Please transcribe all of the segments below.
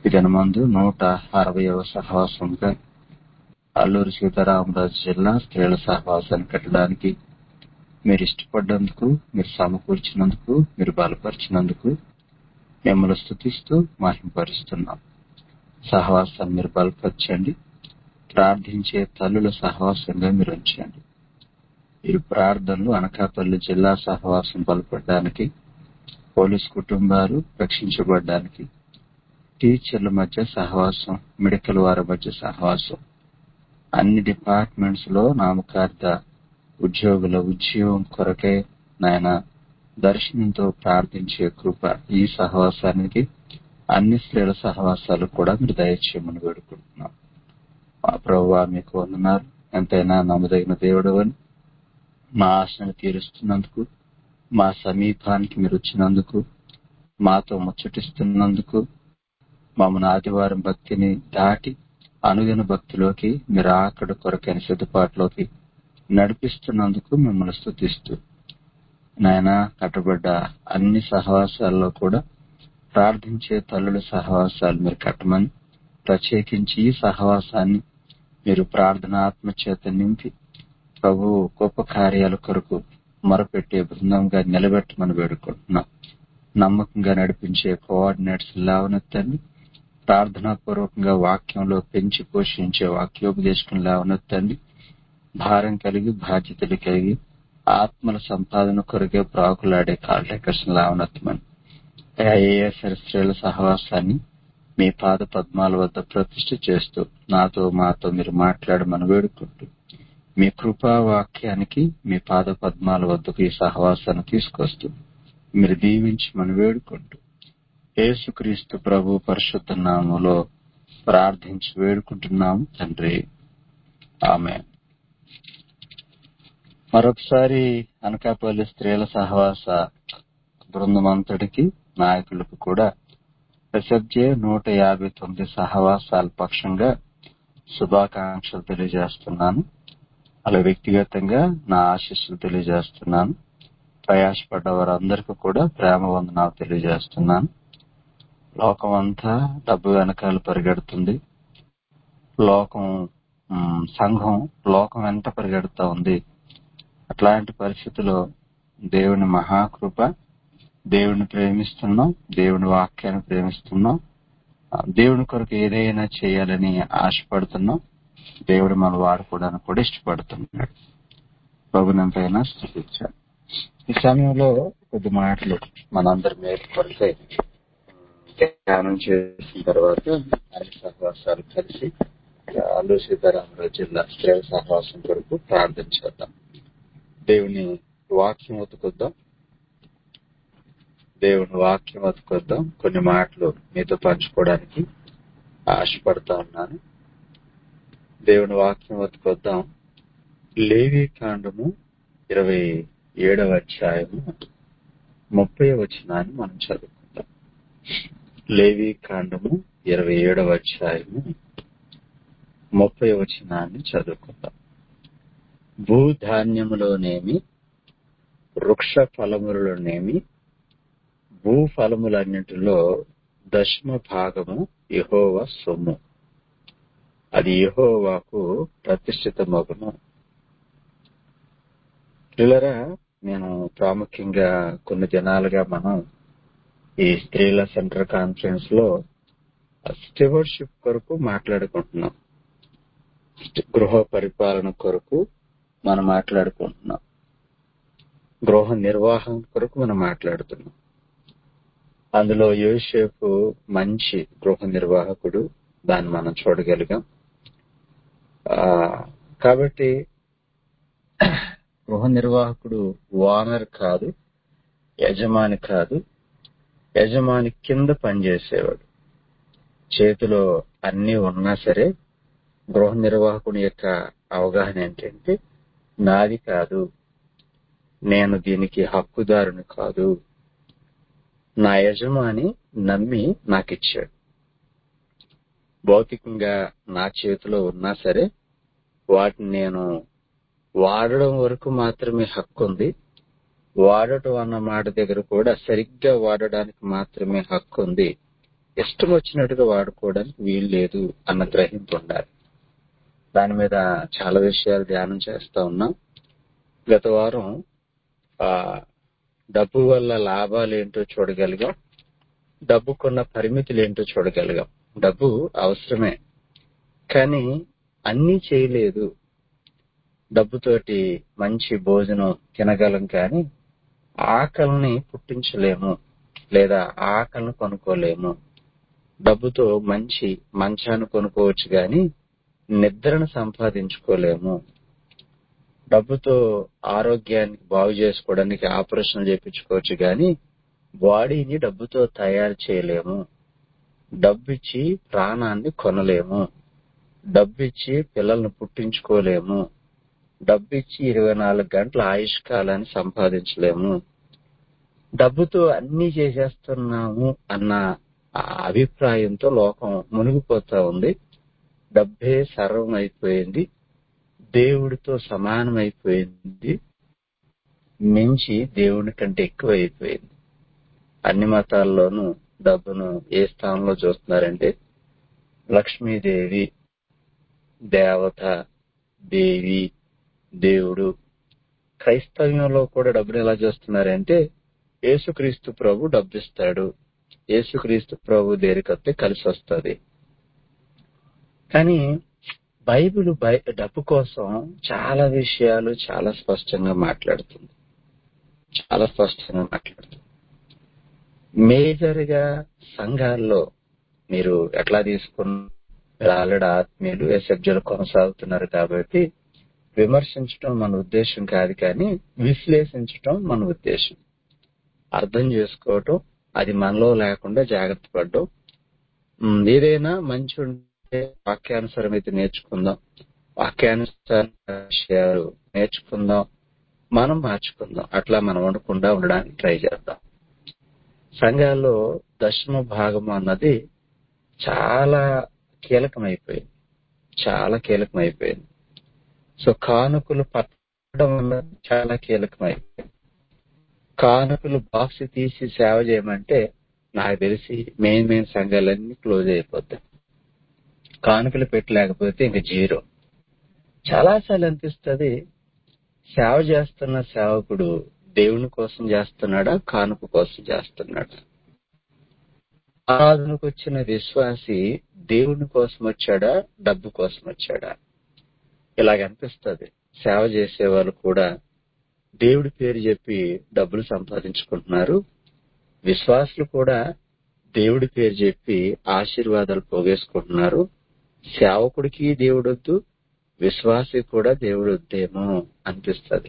ఈ దినమందు నూట అరవయవ సహవాసంగా అల్లూరి సీతారామరాజు జిల్లా స్త్రీల సహవాసాన్ని కట్టడానికి మీరు ఇష్టపడ్డందుకు మీరు సమకూర్చినందుకు మీరు బలపరిచినందుకు మిమ్మల్ని స్థుతిస్తూ మహింపరుస్తున్నాం సహవాసాన్ని మీరు బలపరచండి ప్రార్థించే తల్లుల సహవాసంగా మీరు ఉంచండి ఈ ప్రార్థనలు అనకాపల్లి జిల్లా సహవాసం బలపడడానికి పోలీస్ కుటుంబాలు రక్షించబడడానికి టీచర్ల మధ్య సహవాసం మెడికల్ వారి మధ్య సహవాసం అన్ని డిపార్ట్మెంట్స్ లో నామకార్థ ఉద్యోగుల ఉద్యోగం కొరకే నాయన దర్శనంతో ప్రార్థించే కృప ఈ సహవాసానికి అన్ని స్త్రీల సహవాసాలు కూడా మీరు దయచేయమని వేడుకుంటున్నాం మా ప్రభు మీకు వందనాలు ఎంతైనా నమ్మదగిన దేవుడు అని మా ఆశను తీరుస్తున్నందుకు మా సమీపానికి మీరు వచ్చినందుకు మాతో ముచ్చటిస్తున్నందుకు మమ్మల్ని ఆదివారం భక్తిని దాటి అనుదిన భక్తిలోకి మీరు ఆకడ కొరకైన సిద్ధపాటులోకి నడిపిస్తున్నందుకు మిమ్మల్ని స్థుతిస్తూ నాయన కట్టబడ్డ అన్ని సహవాసాల్లో కూడా ప్రార్థించే తల్లుల సహవాసాలు మీరు కట్టమని ప్రత్యేకించి ఈ సహవాసాన్ని మీరు ప్రార్థనాత్మ చేత నింపి ప్రభు గొప్ప కార్యాల కొరకు మొరపెట్టే బృందంగా నిలబెట్టమని వేడుకుంటున్నాం నమ్మకంగా నడిపించే కోఆర్డినేట్స్ లేవనెత్తండి ప్రార్థనాపూర్వకంగా వాక్యంలో పెంచి పోషించే వాక్యోపదేశం లేవనెత్తండి భారం కలిగి బాధ్యతలు కలిగి ఆత్మల సంపాదన కొరకే ప్రాకులాడే కాంట్రాక్టర్స్ లేవనెత్తమని ఏఎస్ఆర్ స్త్రీల సహవాసాన్ని మీ పాద పద్మాల వద్ద ప్రతిష్ఠ చేస్తూ నాతో మాతో మీరు మాట్లాడమని వేడుకుంటూ మీ కృపా వాక్యానికి మీ పాద పద్మాల వద్దకు ఈ సహవాసాన్ని తీసుకొస్తూ మీరు దీవించి మనం వేడుకుంటూ యేసుక్రీస్తు ప్రభు పరిశుద్ధ నామంలో ప్రార్థించి వేడుకుంటున్నాము తండ్రి ఆమె మరొకసారి అనకాపల్లి స్త్రీల సహవాస బృందం అంతటికి నాయకులకు కూడా ఎస్ఎఫ్జే నూట యాభై తొమ్మిది సహవాసాల పక్షంగా శుభాకాంక్షలు తెలియజేస్తున్నాను అలా వ్యక్తిగతంగా నా ఆశీస్సులు తెలియజేస్తున్నాను ప్రయాసపడ్డ వారందరికీ కూడా ప్రేమ వందనాలు తెలియజేస్తున్నాను లోకం అంతా డబ్బు వెనకాల పరిగెడుతుంది లోకం ఉమ్, సంఘం లోకం వెంట పరిగెడుతా ఉంది అట్లాంటి పరిస్థితిలో దేవుని మహాకృప దేవుని ప్రేమిస్తున్నాం దేవుని వాక్యాన్ని ప్రేమిస్తున్నాం ఆ, దేవుని కొరకు ఏదైనా చేయాలని ఆశపడుతున్నాం దేవుడు మనం వాడుకోవడానికి కూడా ఇష్టపడుతున్నాడు ప్రభునంతైనా స్థుతించాలి ఈ సమయంలో కొద్ది మాటలు మనందరి మీద కొరకై ధ్యానం చేసిన తర్వాత అన్ని సహవాసాలు కలిసి అల్లు సీతారామరాజు జిల్లా స్త్రీల సహవాసం కొరకు ప్రార్థన చేద్దాం దేవుని వాక్యం ఉతుకుద్దాం దేవుని వాక్యం ఉతుకుద్దాం కొన్ని మాటలు మీతో పంచుకోవడానికి ఆశపడతా ఉన్నాను దేవుని వాక్యం ఉతుకుద్దాం లేవి కాండము ఇరవై ఏడవ అధ్యాయము ముప్పై వచనాన్ని మనం చదువుకుందాం లేవి కాండము ఇరవై ఏడవ అధ్యాయము ముప్పై వచనాన్ని చదువుకుందాం భూధాన్యములోనేమి వృక్ష ఫలములలోనేమి భూ ఫలములన్నిటిలో దశమ భాగము యహోవ సొమ్ము అది యహోవాకు ప్రతిష్ఠితమగును పిల్లరా నేను ప్రాముఖ్యంగా కొన్ని దినాలుగా మనం ఈ స్త్రీల సెంటర్ కాన్ఫరెన్స్ లో స్టివర్షిప్ కొరకు మాట్లాడుకుంటున్నాం గృహ పరిపాలన కొరకు మనం మాట్లాడుకుంటున్నాం గృహ నిర్వహణ కొరకు మనం మాట్లాడుతున్నాం అందులో యోసేపు మంచి గృహ నిర్వాహకుడు దాన్ని మనం చూడగలిగాం ఆ, కాబట్టి గృహ నిర్వాహకుడు ఓనర్ కాదు యజమాని కాదు యజమాని కింద పనిచేసేవాడు చేతిలో అన్ని ఉన్నా సరే గృహ నిర్వాహకుని యొక్క అవగాహన ఏంటంటే నాది కాదు నేను దీనికి హక్కుదారుని కాదు నా యజమాని నమ్మి నాకిచ్చాడు భౌతికంగా నా చేతిలో ఉన్నా సరే వాటిని నేను వాడడం వరకు మాత్రమే హక్కు ఉంది వాడటం అన్న మాట దగ్గర కూడా సరిగ్గా వాడడానికి మాత్రమే హక్కు ఉంది ఇష్టం వచ్చినట్టుగా వాడుకోవడానికి వీలు లేదు అన్న గ్రహింపు ఉండాలి దాని మీద చాలా విషయాలు ధ్యానం చేస్తా ఉన్నాం గత వారం ఆ డబ్బు వల్ల లాభాలు ఏంటో చూడగలిగాం డబ్బుకున్న పరిమితులు ఏంటో చూడగలిగాం డబ్బు అవసరమే కానీ అన్నీ చేయలేదు డబ్బుతోటి మంచి భోజనం తినగలం కానీ ఆకలిని పుట్టించలేము లేదా ఆకలిని కొనుక్కోలేము డబ్బుతో మంచి మంచాన్ని కొనుక్కోవచ్చు గాని నిద్రను సంపాదించుకోలేము డబ్బుతో ఆరోగ్యాన్ని బాగు చేసుకోవడానికి ఆపరేషన్ చేయించుకోవచ్చు గాని బాడీని డబ్బుతో తయారు చేయలేము డబ్బిచ్చి ప్రాణాన్ని కొనలేము డబ్బిచ్చి పిల్లల్ని పుట్టించుకోలేము డబ్బిచ్చి ఇరవై నాలుగు గంటల ఆయుష్ కాలాన్ని సంపాదించలేము డబ్బుతో అన్ని చేసేస్తున్నాము అన్న ఆ అభిప్రాయంతో లోకం మునిగిపోతా ఉంది డబ్బే సర్వం అయిపోయింది దేవుడితో సమానం అయిపోయింది మించి దేవుని కంటే ఎక్కువ అయిపోయింది అన్ని మతాల్లోనూ డబ్బును ఏ స్థానంలో చూస్తున్నారంటే లక్ష్మీదేవి దేవత దేవి దేవుడు క్రైస్తవ్యంలో కూడా డబ్బును ఎలా చూస్తున్నారంటే యేసుక్రీస్తు ప్రభు డబ్బిస్తాడు యేసుక్రీస్తు ప్రభు దేనికొస్తే కలిసి వస్తుంది కానీ బైబిల్ బై డబ్బు కోసం చాలా విషయాలు చాలా స్పష్టంగా మాట్లాడుతుంది చాలా స్పష్టంగా మాట్లాడుతుంది మేజర్ గా సంఘాల్లో మీరు ఎట్లా తీసుకున్న మీరు ఆల్రెడీ ఆత్మీయులు సభ్యులు కొనసాగుతున్నారు కాబట్టి విమర్శించడం మన ఉద్దేశం కాదు కానీ విశ్లేషించడం మన ఉద్దేశం అర్థం చేసుకోవటం అది మనలో లేకుండా జాగ్రత్త పడడం ఉమ్, ఏదైనా మంచి ఉంటే వాక్యానుసారం అయితే నేర్చుకుందాం వాక్యానుసార విషయాలు నేర్చుకుందాం మనం మార్చుకుందాం అట్లా మనం ఉండకుండా ఉండడానికి ట్రై చేద్దాం సంఘాల్లో దశమ భాగం అన్నది చాలా కీలకమైపోయింది చాలా కీలకమైపోయింది సో కానుకలు పట్టడం అన్నది చాలా కీలకమైపోయింది కానుకలు బాక్స్ తీసి సేవ చేయమంటే నాకు తెలిసి మెయిన్ మెయిన్ సంఘాలన్నీ క్లోజ్ అయిపోతాయి కానుకలు పెట్టలేకపోతే ఇంక జీరో చాలాసార్లు అనిపిస్తుంది సేవ చేస్తున్న సేవకుడు దేవుని కోసం చేస్తున్నాడా కానుక కోసం చేస్తున్నాడా ఆరాధనకు వచ్చిన విశ్వాసి దేవుని కోసం వచ్చాడా డబ్బు కోసం వచ్చాడా ఇలాగ అనిపిస్తుంది సేవ చేసే వాళ్ళు కూడా దేవుడి పేరు చెప్పి డబ్బులు సంపాదించుకుంటున్నారు విశ్వాసులు కూడా దేవుడి పేరు చెప్పి ఆశీర్వాదాలు పోగేసుకుంటున్నారు సేవకుడికి దేవుడొద్దు విశ్వాసి కూడా దేవుడు వద్దేమో అనిపిస్తుంది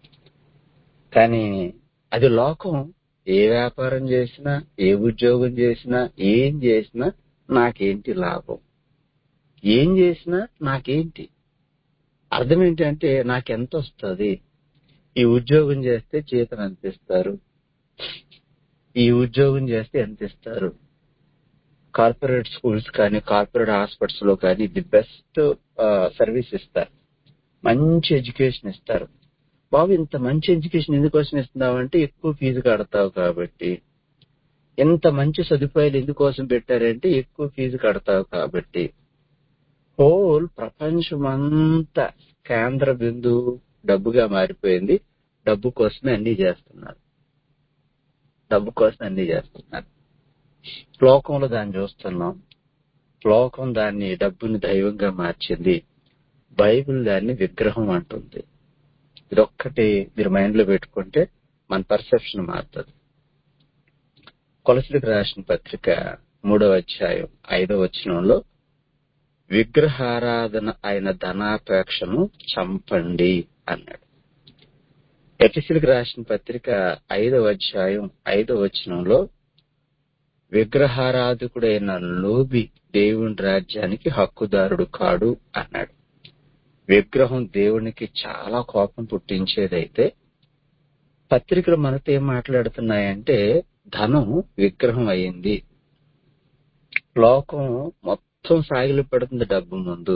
కానీ అది లోకం ఏ వ్యాపారం చేసినా ఏ ఉద్యోగం చేసినా ఏం చేసినా నాకేంటి లాభం ఏం చేసినా నాకేంటి అర్థం ఏంటంటే నాకెంత వస్తుంది ఈ ఉద్యోగం చేస్తే జీతం ఎంత ఇస్తారు ఈ ఉద్యోగం చేస్తే ఎంత ఇస్తారు కార్పొరేట్ స్కూల్స్ కానీ కార్పొరేట్ హాస్పిటల్స్ లో కానీ ది బెస్ట్ సర్వీస్ ఇస్తారు మంచి ఎడ్యుకేషన్ ఇస్తారు బాబు ఇంత మంచి ఎడ్యుకేషన్ ఎందుకోసం ఇస్తున్నావంటే ఎక్కువ ఫీజు కడతావు కాబట్టి ఇంత మంచి సదుపాయాలు ఎందుకోసం పెట్టారంటే ఎక్కువ ఫీజు కడతావు కాబట్టి హోల్ ప్రపంచమంతా కేంద్ర బిందువు డబ్బుగా మారిపోయింది డబ్బు కోసమే అన్ని చేస్తున్నారు డబ్బు కోసం అన్ని చేస్తున్నారు లోకంలో దాన్ని చూస్తున్నాం లోకం దాన్ని డబ్బుని దైవంగా మార్చింది బైబిల్ దాన్ని విగ్రహం అంటుంది ఇదొక్కటి మీరు మైండ్ లో పెట్టుకుంటే మన పర్సెప్షన్ మారుతుంది కొలసలకు రాసిన పత్రిక మూడవ అధ్యాయం ఐదవ వచనంలో విగ్రహారాధన అయిన ధనాపేక్షను చంపండి అన్నాడు ఎపిసిలకు రాసిన పత్రిక ఐదవ అధ్యాయం ఐదవ వచనంలో విగ్రహారాధకుడైన లోబి దేవుని రాజ్యానికి హక్కుదారుడు కాడు అన్నాడు విగ్రహం దేవునికి చాలా కోపం పుట్టించేదైతే పత్రికలు మనతో ఏం మాట్లాడుతున్నాయంటే ధనం విగ్రహం అయింది లోకం మొత్తం సాగిలి పడుతుంది డబ్బు ముందు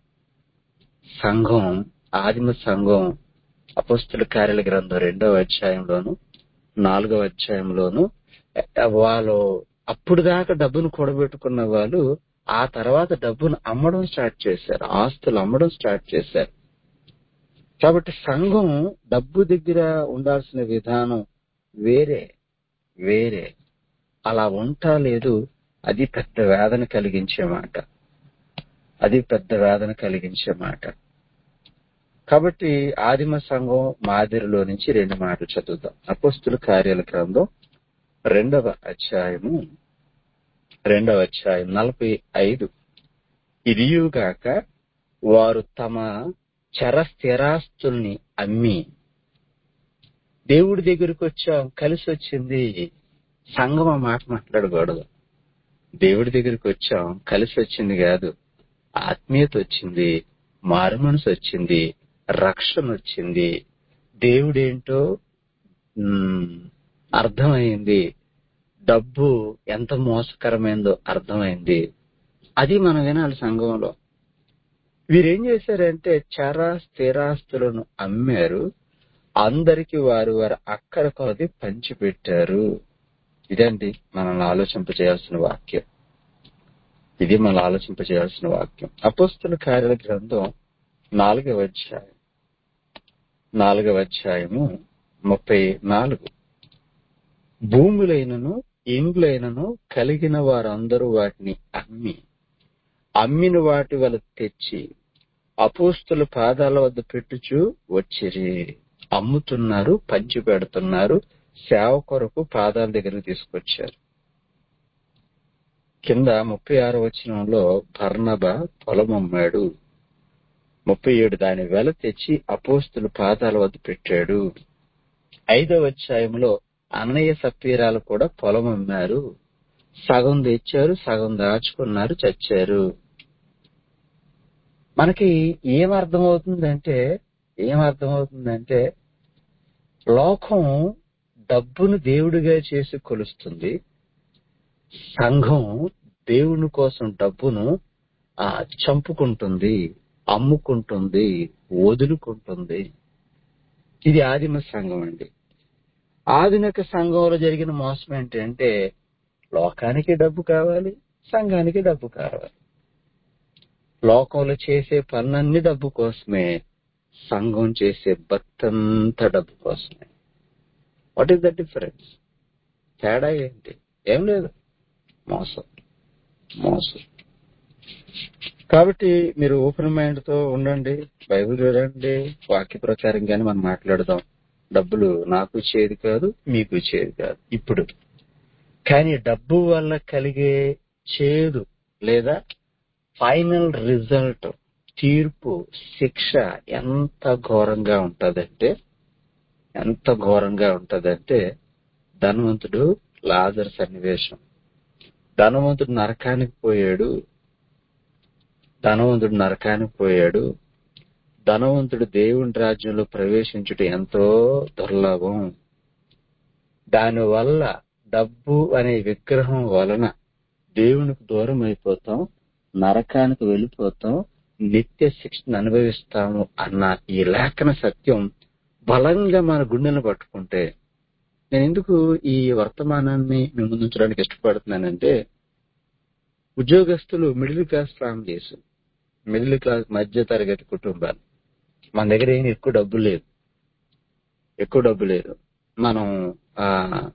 సంఘం ఆదిమ సంఘం అపస్తుల కార్యాల గ్రంథం రెండవ అధ్యాయంలోను నాలుగవ అధ్యాయంలోను వాళ్ళు అప్పుడు దాకా డబ్బును కూడబెట్టుకున్న వాళ్ళు ఆ తర్వాత డబ్బును అమ్మడం స్టార్ట్ చేశారు ఆస్తులు అమ్మడం స్టార్ట్ చేశారు కాబట్టి సంఘం డబ్బు దగ్గర ఉండాల్సిన విధానం వేరే వేరే అలా ఉంటా లేదు అది పెద్ద వేదన కలిగించే మాట అది పెద్ద వేదన కలిగించే మాట కాబట్టి ఆదిమ సంఘం మాదిరిలో నుంచి రెండు మాటలు చదువుదాం అపోస్తుల కార్యాల గ్రంథం రెండవ అధ్యాయము రెండవ అధ్యాయం నలభై ఐదు ఇదియుగాక వారు తమ చర స్థిరాస్తుల్ని అమ్మి దేవుడి దగ్గరికి వచ్చాం కలిసి వచ్చింది సంఘం ఆ మాట మాట్లాడకూడదు దేవుడి దగ్గరికి వచ్చాం కలిసి వచ్చింది కాదు ఆత్మీయత వచ్చింది మారు మనసు వచ్చింది రక్షణ వచ్చింది దేవుడేంటో మ్, అర్థమైంది డబ్బు ఎంత మోసకరమైందో అర్థమైంది అది మనం వినాలి సంఘంలో వీరేం చేశారంటే చర స్థిరాస్తులను అమ్మారు అందరికి వారు వారి అక్కర కొలది పంచిపెట్టారు ఇదండి మనల్ని ఆలోచింపజేయాల్సిన వాక్యం ఇది మనం ఆలోచింపజేయాల్సిన వాక్యం అపోస్తుల కార్యాల గ్రంథం నాలుగవ అధ్యాయం నాలుగవ అధ్యాయము ముప్పై నాలుగు భూములైనను ఇండ్లైనను కలిగిన వారందరూ వాటిని అమ్మి అమ్మిన వాటి వల్ల తెచ్చి అపోస్తుల పాదాల వద్ద పెట్టుచు వచ్చిరి అమ్ముతున్నారు పంచి పెడుతున్నారు సేవ కొరకు పాదాల దగ్గరకు తీసుకొచ్చారు కింద ముప్పై ఆరు వచనంలో బర్నబ పొలం అమ్మాడు ముప్పై ఏడు దాని వెల తెచ్చి అపోస్తుల పాదాల వద్ద పెట్టాడు ఐదవ అధ్యాయంలో అన్నయ్య సప్పీరాలు కూడా పొలం అమ్మారు సగం తెచ్చారు సగం దాచుకున్నారు చచ్చారు మనకి ఏం అర్థమవుతుందంటే ఏం అర్థమవుతుందంటే లోకం డబ్బును దేవుడిగా చేసి కొలుస్తుంది సంఘం దేవుని కోసం డబ్బును ఆ చంపుకుంటుంది అమ్ముకుంటుంది వదులుకుంటుంది ఇది ఆదిమ సంఘం అండి ఆధునిక సంఘంలో జరిగిన మోసం ఏంటంటే లోకానికి డబ్బు కావాలి సంఘానికి డబ్బు కావాలి లోకంలో చేసే పనులన్నీ డబ్బు కోసమే సంఘం చేసే భక్తంతా డబ్బు కోసమే వాట్ ఈస్ ద డిఫరెన్స్ తేడా ఏంటి ఏం లేదు మోసం మోసం కాబట్టి మీరు ఓపెన్ మైండ్ తో ఉండండి బైబిల్ చూడండి వాక్య ప్రకారంగానే మనం మాట్లాడదాం డబ్బులు నాకు చేది కాదు మీకు చేది కాదు ఇప్పుడు కానీ డబ్బు వల్ల కలిగే చేదు లేదా ఫైనల్ రిజల్ట్ తీర్పు శిక్ష ఎంత ఘోరంగా ఉంటదంటే ఎంత ఘోరంగా ఉంటదంటే ధనవంతుడు లాజర్ సన్నివేశం ధనవంతుడు నరకానికి పోయాడు ధనవంతుడు నరకానికి పోయాడు ధనవంతుడు దేవుని రాజ్యంలో ప్రవేశించుట ఎంతో దుర్లభం దానివల్ల డబ్బు అనే విగ్రహం వలన దేవునికి దూరం అయిపోతాం నరకానికి వెళ్ళిపోతాం నిత్య శిక్షను అనుభవిస్తాము అన్న ఈ లేఖన సత్యం బలంగా మన గుండెను పట్టుకుంటే నేను ఎందుకు ఈ వర్తమానాన్ని మీ ముందు ఉంచడానికి ఇష్టపడుతున్నానంటే ఉద్యోగస్తులు middle class families middle class మధ్య తరగతి కుటుంబాలు మన దగ్గర ఏం ఎక్కువ డబ్బు లేదు ఎక్కువ డబ్బు లేదు మనం ఆ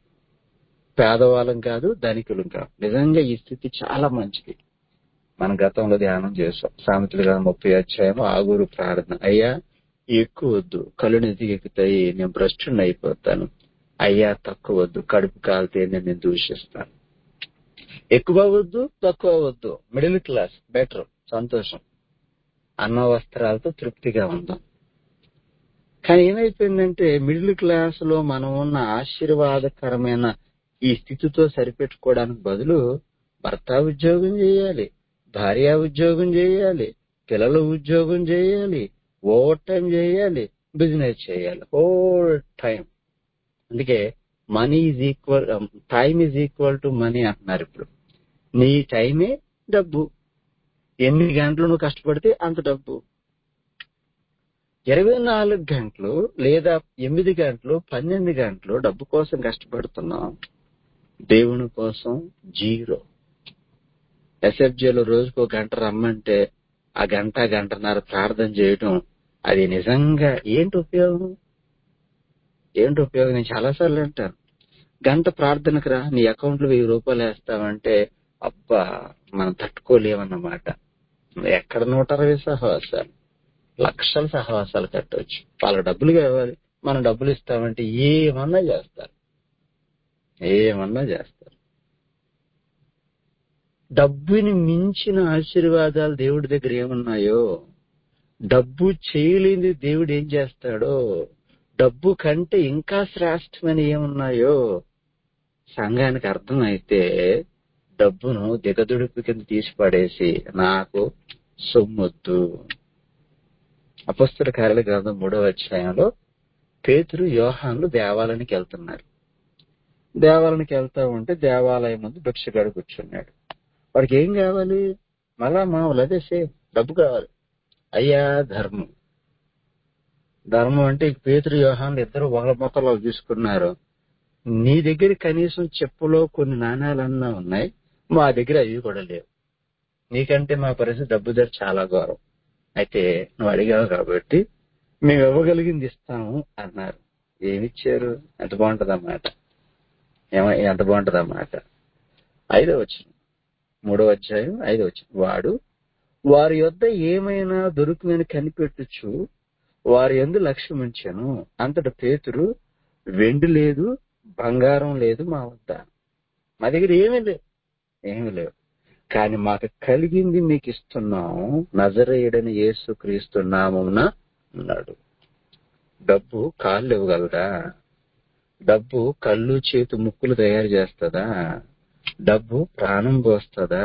పేదవాళ్ళం కాదు ధనికులం కాదు నిజంగా ఈ స్థితి చాలా మంచిది మన గతంలో ధ్యానం చేస్తాం సామెతలు కదా ముప్పై అధ్యాయం ఆగూరు ప్రార్థన అయ్యా ఎక్కువ వద్దు కళ్ళు నెత్తికి ఎక్కుతాయి నేను భ్రష్టుని అయిపోతాను అయ్యా తక్కువ వద్దు కడుపు కాలితే నేను నేను దూషిస్తాను ఎక్కువ వద్దు తక్కువ వద్దు మిడిల్ క్లాస్ బెటర్ సంతోషం అన్న వస్త్రాలతో తృప్తిగా ఉందాం కానీ ఏమైపోయిందంటే మిడిల్ క్లాస్ లో మనం ఉన్న ఆశీర్వాదకరమైన ఈ స్థితితో సరిపెట్టుకోవడానికి బదులు భర్త ఉద్యోగం చేయాలి భార్య ఉద్యోగం చేయాలి పిల్లల ఉద్యోగం చేయాలి ఓవర్ టైం చేయాలి బిజినెస్ చేయాలి హోల్ టైం అందుకే money is equal time is equal to money అంటున్నారు ఇప్పుడు నీ టైమే డబ్బు ఎన్ని గంటలు నువ్వు కష్టపడితే అంత డబ్బు ఇరవై నాలుగు గంటలు లేదా ఎనిమిది గంటలు పన్నెండు గంటలు డబ్బు కోసం కష్టపడుతున్నాం దేవుని కోసం జీరో ఎస్ఎఫ్జేలో రోజుకు ఒక గంట రమ్మంటే ఆ గంట గంటన్నర ప్రార్థన చేయటం అది నిజంగా ఏంటి ఉపయోగం ఏంటి ఉపయోగం నేను చాలాసార్లు అంటాను గంట ప్రార్థనకు రా నీ అకౌంట్ లో వెయ్యి రూపాయలు వేస్తామంటే అబ్బా మనం తట్టుకోలేమన్నమాట ఎక్కడ నూట అరవై సహవాసాలు లక్షల సహవాసాలు కట్టవచ్చు వాళ్ళ డబ్బులు కావాలి మనం డబ్బులు ఇస్తామంటే ఏమన్నా చేస్తారు ఏమన్నా చేస్తారు డబ్బుని మించిన ఆశీర్వాదాలు దేవుడి దగ్గర ఏమున్నాయో డబ్బు చేయలేని దేవుడు ఏం చేస్తాడో డబ్బు కంటే ఇంకా శ్రేష్టమని ఏమున్నాయో సంఘానికి అర్థమైతే డబ్బును దిగదుడుపు కింద తీసి పడేసి నాకు సొమ్మొద్దు అపస్తుల కార్యాల గ్రంథం మూడవ అధ్యాయంలో పేతురు యోహాన్లు దేవాలయానికి వెళ్తున్నారు దేవాలయానికి వెళ్తా ఉంటే దేవాలయం ముందు భిక్షగాడు కూర్చున్నాడు వాడికి ఏం కావాలి మళ్ళా మామూలు అదే సే డబ్బు కావాలి అయ్యా ధర్మం ధర్మం అంటే ఈ పేతురు యోహాన్లు ఇద్దరు ఒకళ్ళ మొక్కలు చూసుకున్నారు నీ దగ్గర కనీసం చెప్పులో కొన్ని నాణ్యాలన్నా ఉన్నాయి మా దగ్గర అవి కూడా లేవు నీకంటే మా పరిస్థితి డబ్బు ధర చాలా ఘోరం అయితే నువ్వు అడిగావు కాబట్టి మేము ఇవ్వగలిగింది ఇస్తాము అన్నారు ఏమిచ్చారు ఎంత బాగుంటది అన్నమాట ఏమో ఎంత బాగుంటది అన్నమాట ఐదో వచ్చిన మూడో అధ్యాయం ఐదో వచ్చిన వాడు వారి యొద్ద ఏమైనా దొరుకునని కనిపెట్టుచు వారి ఎందు లక్ష్యం ఉంచాను అంతట పేతురు వెండి లేదు బంగారం లేదు మా వద్ద మా దగ్గర ఏమీ లేవు ఏమీ లేవు కానీ మాకు కలిగింది మీకు ఇస్తున్నాం నజరేయుడని యేసు క్రీస్తున్నామున అన్నాడు డబ్బు కాళ్ళు ఇవ్వగలదా డబ్బు కళ్ళు చేతు ముక్కులు తయారు చేస్తుందా డబ్బు ప్రాణం పోస్తుందా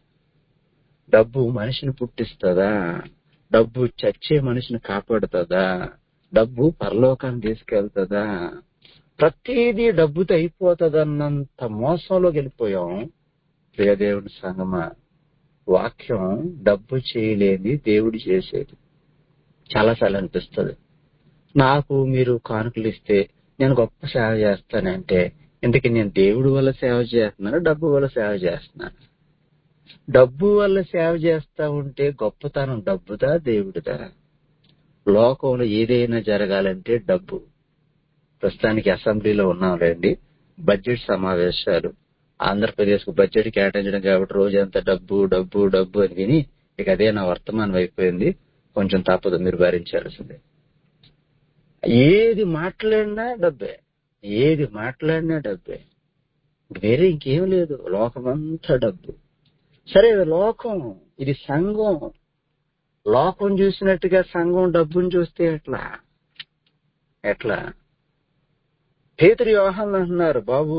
డబ్బు మనిషిని పుట్టిస్తుందా డబ్బు చచ్చే మనిషిని కాపాడుతుందా డబ్బు పరలోకాన్ని తీసుకెళ్తుందా ప్రతిదీ డబ్బుతో అయిపోతుందన్నంత మోసంలోకి వెళ్ళిపోయాం ప్రియదేవుడి సంగమా వాక్యం డబ్బు చేయలేని దేవుడు చేసేది చాలాసార్లు అనిపిస్తుంది నాకు మీరు కానుకలు ఇస్తే నేను గొప్ప సేవ చేస్తానంటే ఇందుకే నేను దేవుడి వల్ల సేవ చేస్తున్నాను డబ్బు వల్ల సేవ చేస్తున్నాను డబ్బు వల్ల సేవ చేస్తా ఉంటే గొప్పతనం డబ్బుదా దేవుడిదా లోకంలో ఏదైనా జరగాలంటే డబ్బు ప్రస్తుతానికి అసెంబ్లీలో ఉన్నాంలేండి బడ్జెట్ సమావేశాలు ఆంధ్రప్రదేశ్ కు బడ్జెట్ కేటాయించడం కాబట్టి రోజంతా డబ్బు డబ్బు డబ్బు అని విని ఇక అదే నా వర్తమానం అయిపోయింది కొంచెం తప్పదు మీరు భరించాల్సిందే ఏది మాట్లాడినా డబ్బే ఏది మాట్లాడినా డబ్బే వేరే ఇంకేం లేదు లోకమంతా డబ్బు సరే ఇది లోకం ఇది సంఘం లోకం చూసినట్టుగా సంఘం డబ్బుని చూస్తే ఎట్లా ఎట్లా పేతురు వ్యవహారాలు అంటున్నారు బాబు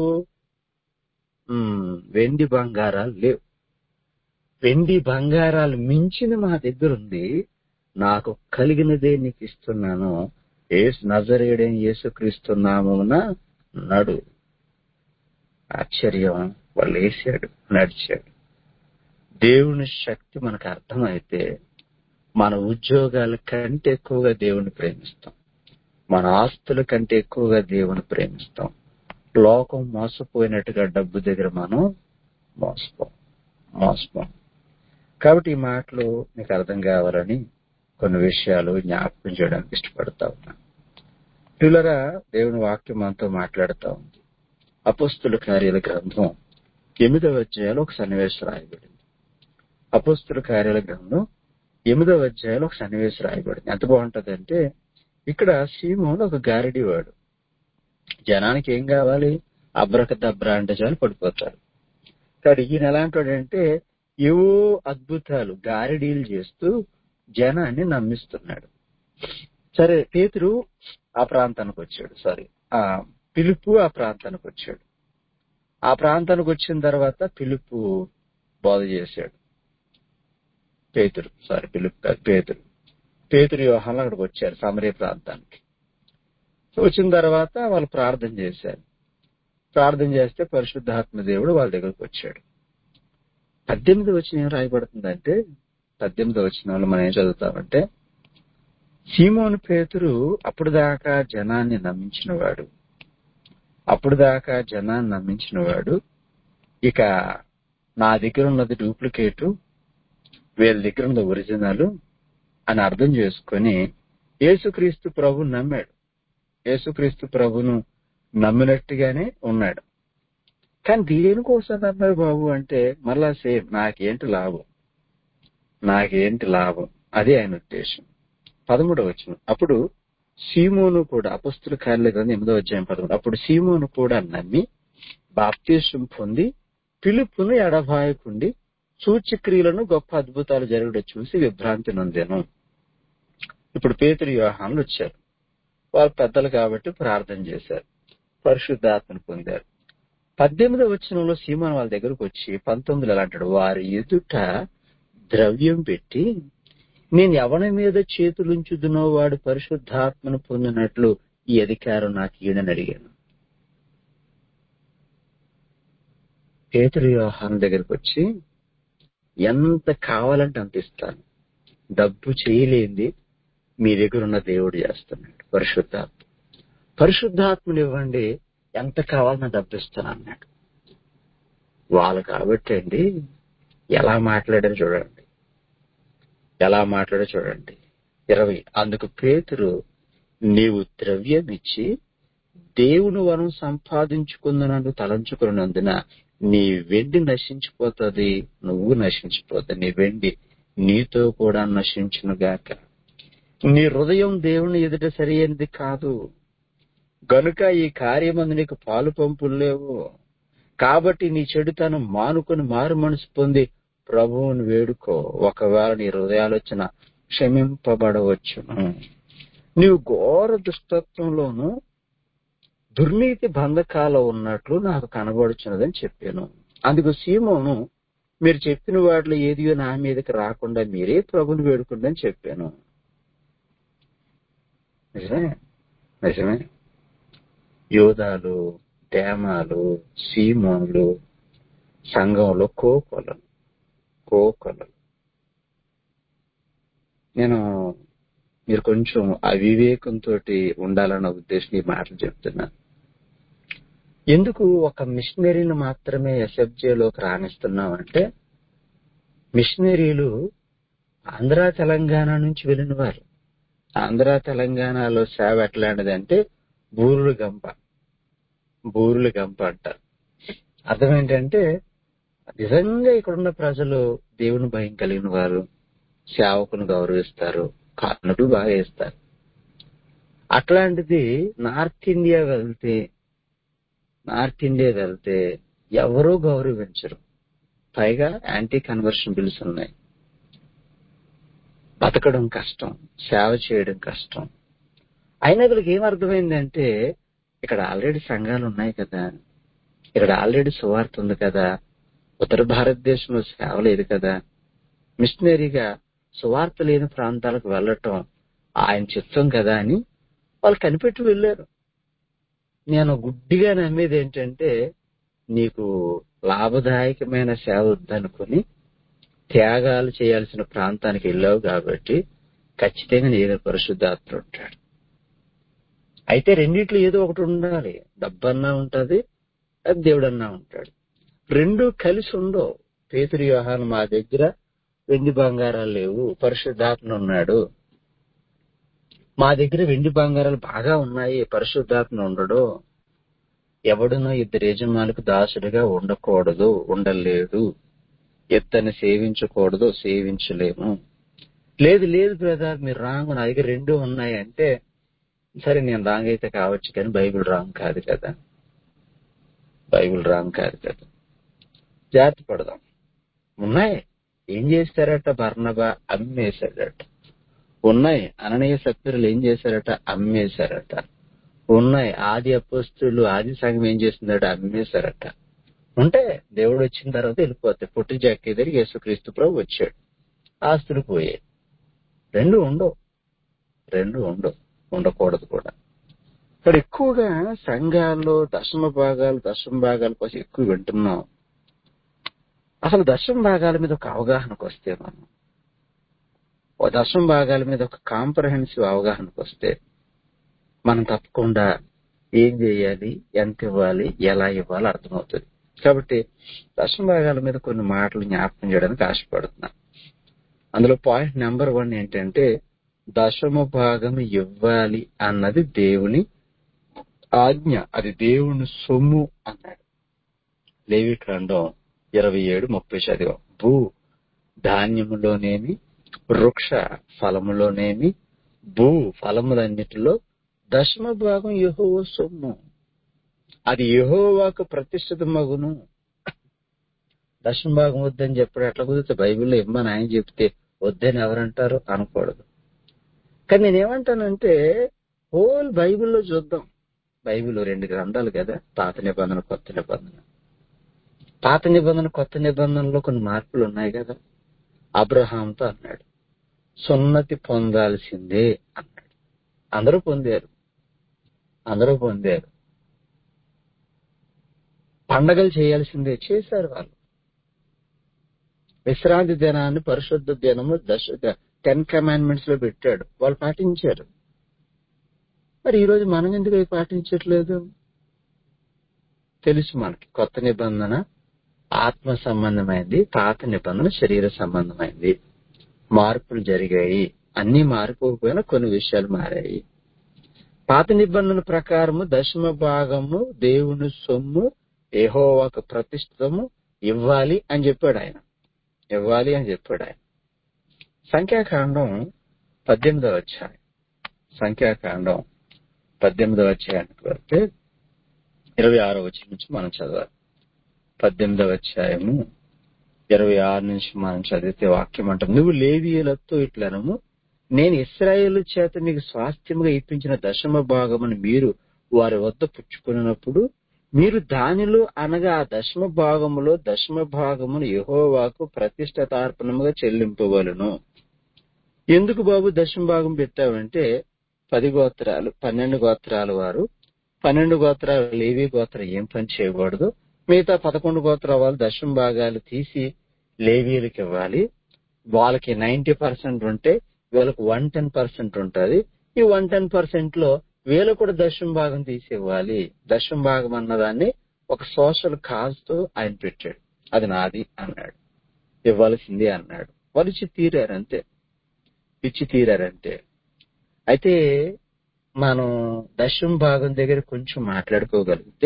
ఉమ్, వెండి బంగారాలు లేవు వెండి బంగారాలు మించిన మా దగ్గర ఉంది నాకు కలిగినదే నీకు ఇస్తున్నాను ఏసు నజరేయుడైన యేసుక్రీస్తున్నామున నడు ఆశ్చర్యం వాళ్ళు వేసాడు నడిచాడు దేవుని శక్తి మనకు అర్థమైతే మన ఉద్యోగాల కంటే ఎక్కువగా దేవుని ప్రేమిస్తాం మన ఆస్తుల కంటే ఎక్కువగా దేవుని ప్రేమిస్తాం లోకం మోసపోయినట్టుగా డబ్బు దగ్గర మనం మోసపోం మోసపోం కాబట్టి ఈ మాటలు మీకు అర్థం కావాలని కొన్ని విషయాలు జ్ఞాపకం చేయడానికి ఇష్టపడతా ఉన్నా పిల్లరా దేవుని వాక్యం మనతో మాట్లాడుతూ ఉంది అపస్తుల కార్యాల గ్రంథం ఎనిమిదవ అధ్యాయంలో ఒక సన్నివేశం రాయబడింది అపస్తుల కార్యాల గ్రంథం ఎనిమిదవ అధ్యాయంలో ఒక సన్నివేశం రాయబడింది ఎంత బాగుంటదంటే ఇక్కడ సీమోను ఒక గారడివాడు జనానికి ఏం కావాలి అబ్రక దబ్ర అంటే చాలు పడిపోతారు కానీ ఈయన ఎలాంటి వాడంటే ఏవో అద్భుతాలు గారడీలు చేస్తూ జనాన్ని నమ్మిస్తున్నాడు సరే పేతురు ఆ ప్రాంతానికి వచ్చాడు సారీ ఆ పిలుపు ఆ ప్రాంతానికి వచ్చాడు ఆ ప్రాంతానికి వచ్చిన తర్వాత పిలుపు బోధ చేశాడు పేతురు సారీ పిలుపు కాదు పేతురు పేతురు వ్యూహాలు అక్కడికి వచ్చారు సమరే ప్రాంతానికి వచ్చిన తర్వాత వాళ్ళు ప్రార్థన చేశారు ప్రార్థన చేస్తే పరిశుద్ధాత్మ దేవుడు వాళ్ళ దగ్గరకు వచ్చాడు పద్దెనిమిది వచ్చిన ఏం రాయబడుతుందంటే పద్దెనిమిది వచ్చిన వాళ్ళు మనం ఏం చదువుతామంటే సీమోను పేతురు అప్పుడు దాకా జనాన్ని నమ్మించిన వాడు అప్పుడు దాకా జనాన్ని నమ్మించిన వాడు ఇక నా దగ్గర ఉన్నది డూప్లికేటు వీళ్ళ దగ్గర ఉన్నది ఒరిజినల్ అని అర్థం చేసుకొని యేసుక్రీస్తు ప్రభు నమ్మాడు యేసుక్రీస్తు ప్రభును నమ్మినట్టుగానే ఉన్నాడు కానీ దేనికోసం నమ్మాడు బాబు అంటే మరలా సేమ్ నాకేంటి లాభం నాకేంటి లాభం అదే ఆయన ఉద్దేశం పదమూడవ వచ్చిన అప్పుడు సీమోను కూడా అపస్తుల కార్యలేదు ఎనిమిదో అధ్యాయం పదమూడు అప్పుడు సీమోను కూడా నమ్మి బాప్తీసం పొంది పిలుపును ఎడబాయకుండి సూచ్యక్రియలను గొప్ప అద్భుతాలు జరగడం చూసి విభ్రాంతి నొందాను ఇప్పుడు పేతురు వ్యవహాన్లు వచ్చారు వాళ్ళు పెద్దలు కాబట్టి ప్రార్థన చేశారు పరిశుద్ధాత్మను పొందారు పద్దెనిమిదో వచ్చినంలో సీమోన్ వాళ్ళ దగ్గరకు వచ్చి పంతొమ్మిదిలో ఎలా అంటాడు వారి ఎదుట ద్రవ్యం పెట్టి నేను ఎవరి మీద చేతులుంచుదునో వాడు పరిశుద్ధాత్మను పొందినట్లు ఈ అధికారం నాకు ఈయనని అడిగాను పేతురు వ్యవహారం దగ్గరకు వచ్చి ఎంత కావాలంటే అంత ఇస్తాను డబ్బు చేయలేంది మీ దగ్గర ఉన్న దేవుడు చేస్తున్నాడు పరిశుద్ధాత్మ పరిశుద్ధాత్మని ఇవ్వండి ఎంత కావాలన్నా డబ్బు ఇస్తాను అన్నాడు వాళ్ళు కాబట్టి అండి ఎలా మాట్లాడారు చూడండి ఎలా మాట్లాడో చూడండి ఇరవై అందుకు పేతురు నీవు ద్రవ్యం ఇచ్చి దేవుని వరం సంపాదించుకుందనందు తలంచుకున్నందున నీ వెండి నశించిపోతుంది నువ్వు నశించిపోతావు నీ వెండి నీతో కూడా నశించునుగాక నీ హృదయం దేవుని ఎదుట సరి అయినది కాదు గనుక ఈ కార్యమందు నీకు పాలు పంపులు లేవు కాబట్టి నీ చెడుతనం మానుకొని మారు మనసు పొంది ప్రభువుని వేడుకో ఒకవేళ నీ హృదయాలోచన క్షమింపబడవచ్చును నీవు ఘోర దుష్టత్వంలోను దుర్నీతి బంధకాల ఉన్నట్లు నాకు కనబడుచున్నదని చెప్పాను అందుకు సీమోను మీరు చెప్పిన వాటిలో ఏదియో నా మీదకి రాకుండా మీరే ప్రభుని వేడుకుందని చెప్పాను నిజమే నిజమే యోధాలు దేమాలు సీమోన్లు సంఘంలో కోకొలలు కోకొలలు నేను మీరు కొంచెం అవివేకంతో ఉండాలన్న ఉద్దేశం ఈ మాటలు చెప్తున్నాను ఎందుకు ఒక మిషనరీని మాత్రమే ఎస్ఎఫ్జేలోకి రాణిస్తున్నామంటే మిషనరీలు ఆంధ్ర తెలంగాణ నుంచి వెళ్ళిన వారు ఆంధ్ర తెలంగాణలో సేవ ఎట్లాంటిదంటే బూరులు గంప బూరులు గంప అంటారు అర్థం ఏంటంటే నిజంగా ఇక్కడున్న ప్రజలు దేవుని భయం కలిగిన వారు సేవకును గౌరవిస్తారు కానుకలు బాగా ఇస్తారు అట్లాంటిది నార్త్ ఇండియా వెళ్తే నార్త్ ఇండియా వెళ్తే ఎవరూ గౌరవించరు పైగా యాంటీ కన్వర్షన్ బిల్స్ ఉన్నాయి బతకడం కష్టం సేవ చేయడం కష్టం అయినా వీళ్ళకి ఏం అర్థమైందంటే ఇక్కడ ఆల్రెడీ సంఘాలు ఉన్నాయి కదా ఇక్కడ ఆల్రెడీ సువార్త ఉంది కదా ఉత్తర భారతదేశంలో సేవ లేదు కదా మిషనరీగా సువార్త లేని ప్రాంతాలకు వెళ్ళటం ఆయన చిత్తం కదా అని వాళ్ళు కనిపెట్టి వెళ్ళారు నేను గుడ్డిగా నమ్మేది ఏంటంటే నీకు లాభదాయకమైన సేవ వద్దనుకుని త్యాగాలు చేయాల్సిన ప్రాంతానికి వెళ్ళావు కాబట్టి ఖచ్చితంగా నీ దగ్గర పరిశుద్ధాత్మ ఉంటాడు అయితే రెండిట్లో ఏదో ఒకటి ఉండాలి డబ్బన్నా ఉంటది అది దేవుడన్నా ఉంటాడు రెండు కలిసి ఉండవు పేతురి వ్యవహారం మా దగ్గర వెండి బంగారాలు లేవు పరిశుద్ధాత్మ ఉన్నాడు మా దగ్గర వెండి బంగారాలు బాగా ఉన్నాయి పరిశుద్ధాత్మ ఉండడు ఎవడునో ఇద్దరు యజమానులకు దాసుడిగా ఉండకూడదు ఉండలేడు ఎత్తని సేవించకూడదు సేవించలేము లేదు లేదు బ్రదర్ మీరు రాంగ్ నా దగ్గర రెండు ఉన్నాయి అంటే సరే నేను రాంగ్ అయితే కావచ్చు కానీ బైబిల్ రాంగ్ కాదు కదా బైబిల్ రాంగ్ కాదు కదా జాగ్రత్త పడదాం ఉన్నాయి ఏం చేస్తారట బర్ణబా అమ్మేశాడట ఉన్నాయి అననీయ సత్యులు ఏం చేశారట అమ్మేశారట ఉన్నాయి ఆది అపోస్తులు ఆది సంఘం ఏం చేసిందట అమ్మేశారట ఉంటే దేవుడు వచ్చిన తర్వాత వెళ్ళిపోతాయి పుట్టి జాకి దగ్గర యేసుక్రీస్తు ప్రభు వచ్చాడు ఆస్తులు పోయాయి రెండు ఉండవు రెండు ఉండవు ఉండకూడదు కూడా ఇక్కడ ఎక్కువగా సంఘాల్లో దశమ భాగాలు దశమ భాగాల కోసం ఎక్కువ వింటున్నాం అసలు దశమ భాగాల మీద ఒక అవగాహనకు వస్తే మనం ఓ దశమ భాగాల మీద ఒక కాంప్రహెన్సివ్ అవగాహనకు వస్తే మనం తప్పకుండా ఏం చేయాలి ఎంత ఇవ్వాలి ఎలా ఇవ్వాలి అర్థమవుతుంది కాబట్టి దశమ భాగాల మీద కొన్ని మాటలు జ్ఞాపకం చేయడానికి ఆశపడుతున్నా అందులో పాయింట్ నెంబర్ వన్ ఏంటంటే దశమ భాగం ఇవ్వాలి అన్నది దేవుని ఆజ్ఞ అది దేవుని సొమ్ము అన్నాడు లేవి ఖండం ఇరవై ఏడు ముప్పై చదివాం భూ ధాన్యములోనేమి వృక్ష ఫలములోనేమి భూ ఫలములన్నిటిలో దశమ భాగం యహోవ సొమ్ము అది యహోవాకు ప్రతిష్ఠిత మగును దశమ భాగం వద్దని చెప్పాడు ఎట్లా కుదిరితే బైబిల్లో ఇమ్మని ఆయన చెప్తే వద్దని ఎవరంటారు అనకూడదు కానీ నేనేమంటానంటే హోల్ బైబిల్లో చూద్దాం బైబిల్ రెండు గ్రంథాలు కదా పాత నిబంధన కొత్త నిబంధన పాత నిబంధన కొత్త నిబంధనలో కొన్ని మార్పులు ఉన్నాయి కదా అబ్రహాంతో అన్నాడు సున్నతి పొందాల్సిందే అన్నాడు అందరూ పొందారు అందరూ పొందారు పండగలు చేయాల్సిందే చేశారు వాళ్ళు విశ్రాంతి దినాన్ని పరిశుద్ధ దినము దశ టెన్ కమాండ్మెంట్స్ లో పెట్టాడు వాళ్ళు పాటించారు మరి ఈ రోజు మనం ఎందుకు అవి పాటించట్లేదు తెలుసు మనకి కొత్త నిబంధన ఆత్మ సంబంధమైంది పాత నిబంధన శరీర సంబంధమైంది మార్పులు జరిగాయి అన్ని మారిపోకపోయినా కొన్ని విషయాలు మారాయి పాత నిబంధన ప్రకారము దశమ భాగము దేవుని సొమ్ము ఏహోవాకు ప్రతిష్ఠితము ఇవ్వాలి అని చెప్పాడు ఆయన ఇవ్వాలి అని చెప్పాడు ఆయన సంఖ్యాకాండం పద్దెనిమిదవ అధ్యాయం సంఖ్యాకాండం పద్దెనిమిదవ అధ్యాయానికి వెళ్తే ఇరవై ఆరో వచ్చి నుంచి మనం చదవాలి పద్దెనిమిదవ అధ్యాయము ఇరవై ఆరు నుంచి మనం చదివితే వాక్యం అంటాం నువ్వు లేవీయులతో ఇట్లనము నేను ఇస్రాయేల్ చేత మీకు స్వాస్థ్యముగా ఇప్పించిన దశమ భాగమును మీరు వారి వద్ద పుచ్చుకున్నప్పుడు మీరు దానిలో అనగా ఆ దశమ భాగములో దశమ భాగమును యహోవాకు ప్రతిష్ఠతార్పణముగా చెల్లింపవలను ఎందుకు బాబు దశమ భాగం పెట్టావంటే పది గోత్రాలు పన్నెండు గోత్రాల వారు పన్నెండు గోత్రాలు లేవి గోత్రం ఏం పని చేయకూడదు మిగతా పదకొండు గోత్రాల వాళ్ళు దశమ భాగాలు తీసి లేవీలకు ఇవ్వాలి వాళ్ళకి నైన్టీ పర్సెంట్ ఉంటే వీళ్ళకి వన్ టెన్ పర్సెంట్ ఉంటుంది ఈ వన్ టెన్ పర్సెంట్ లో వీళ్ళు కూడా దశమ భాగం తీసి ఇవ్వాలి దశమ భాగం అన్నదాన్ని ఒక సోషల్ కాజ్ తో ఆయన పెట్టాడు అది నాది అన్నాడు ఇవ్వాల్సింది అన్నాడు వాళ్ళు ఇచ్చి తీరారంతే ఇచ్చి తీరారంతే అయితే మనం దశమ భాగం దగ్గర కొంచెం మాట్లాడుకోగలిగితే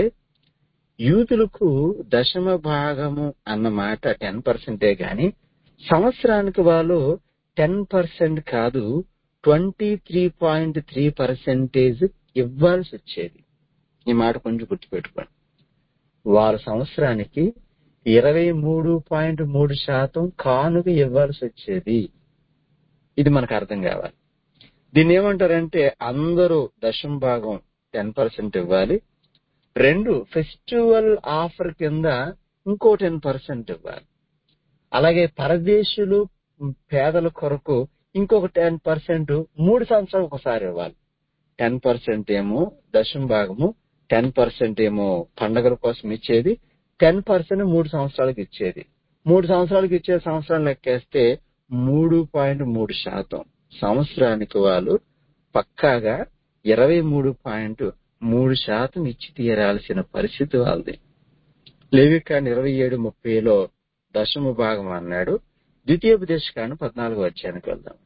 యూతులకు దశమ భాగము అన్న మాట టెన్ పర్సెంటే గాని సంవత్సరానికి వాళ్ళు టెన్ పర్సెంట్ కాదు twenty three point three percentage ఇవ్వాల్సి వచ్చేది ఈ మాట కొంచెం గుర్తుపెట్టుకోండి వారు సంవత్సరానికి ఇరవై మూడు పాయింట్ మూడు శాతం కానుక ఇవ్వాల్సి వచ్చేది ఇది మనకు అర్థం కావాలి దీన్ని ఏమంటారంటే అందరూ దశం భాగం టెన్ పర్సెంట్ ఇవ్వాలి రెండు ఫెస్టివల్ ఆఫర్ కింద ఇంకో టెన్ పర్సెంట్ ఇవ్వాలి అలాగే పరదేశులు పేదల కొరకు ఇంకొక టెన్ పర్సెంట్ మూడు సంవత్సరాలు ఒకసారి ఇవ్వాలి టెన్ పర్సెంట్ ఏమో దశం భాగము టెన్ పర్సెంట్ ఏమో పండగల కోసం ఇచ్చేది టెన్ పర్సెంట్ మూడు సంవత్సరాలకు ఇచ్చేది మూడు సంవత్సరాలకు ఇచ్చే సంవత్సరం లెక్కేస్తే మూడు పాయింట్ మూడు శాతం సంవత్సరానికి వాళ్ళు పక్కాగా ఇరవై మూడు పాయింట్ మూడు శాతం ఇచ్చి తీరాల్సిన పరిస్థితి వాళ్ళది లేవికాండ్ ఇరవై ఏడు ముప్పైలో దశమ భాగం అన్నాడు ద్వితీయోపదేశకాండం పద్నాలుగో అధ్యాయానికి వెళ్దాం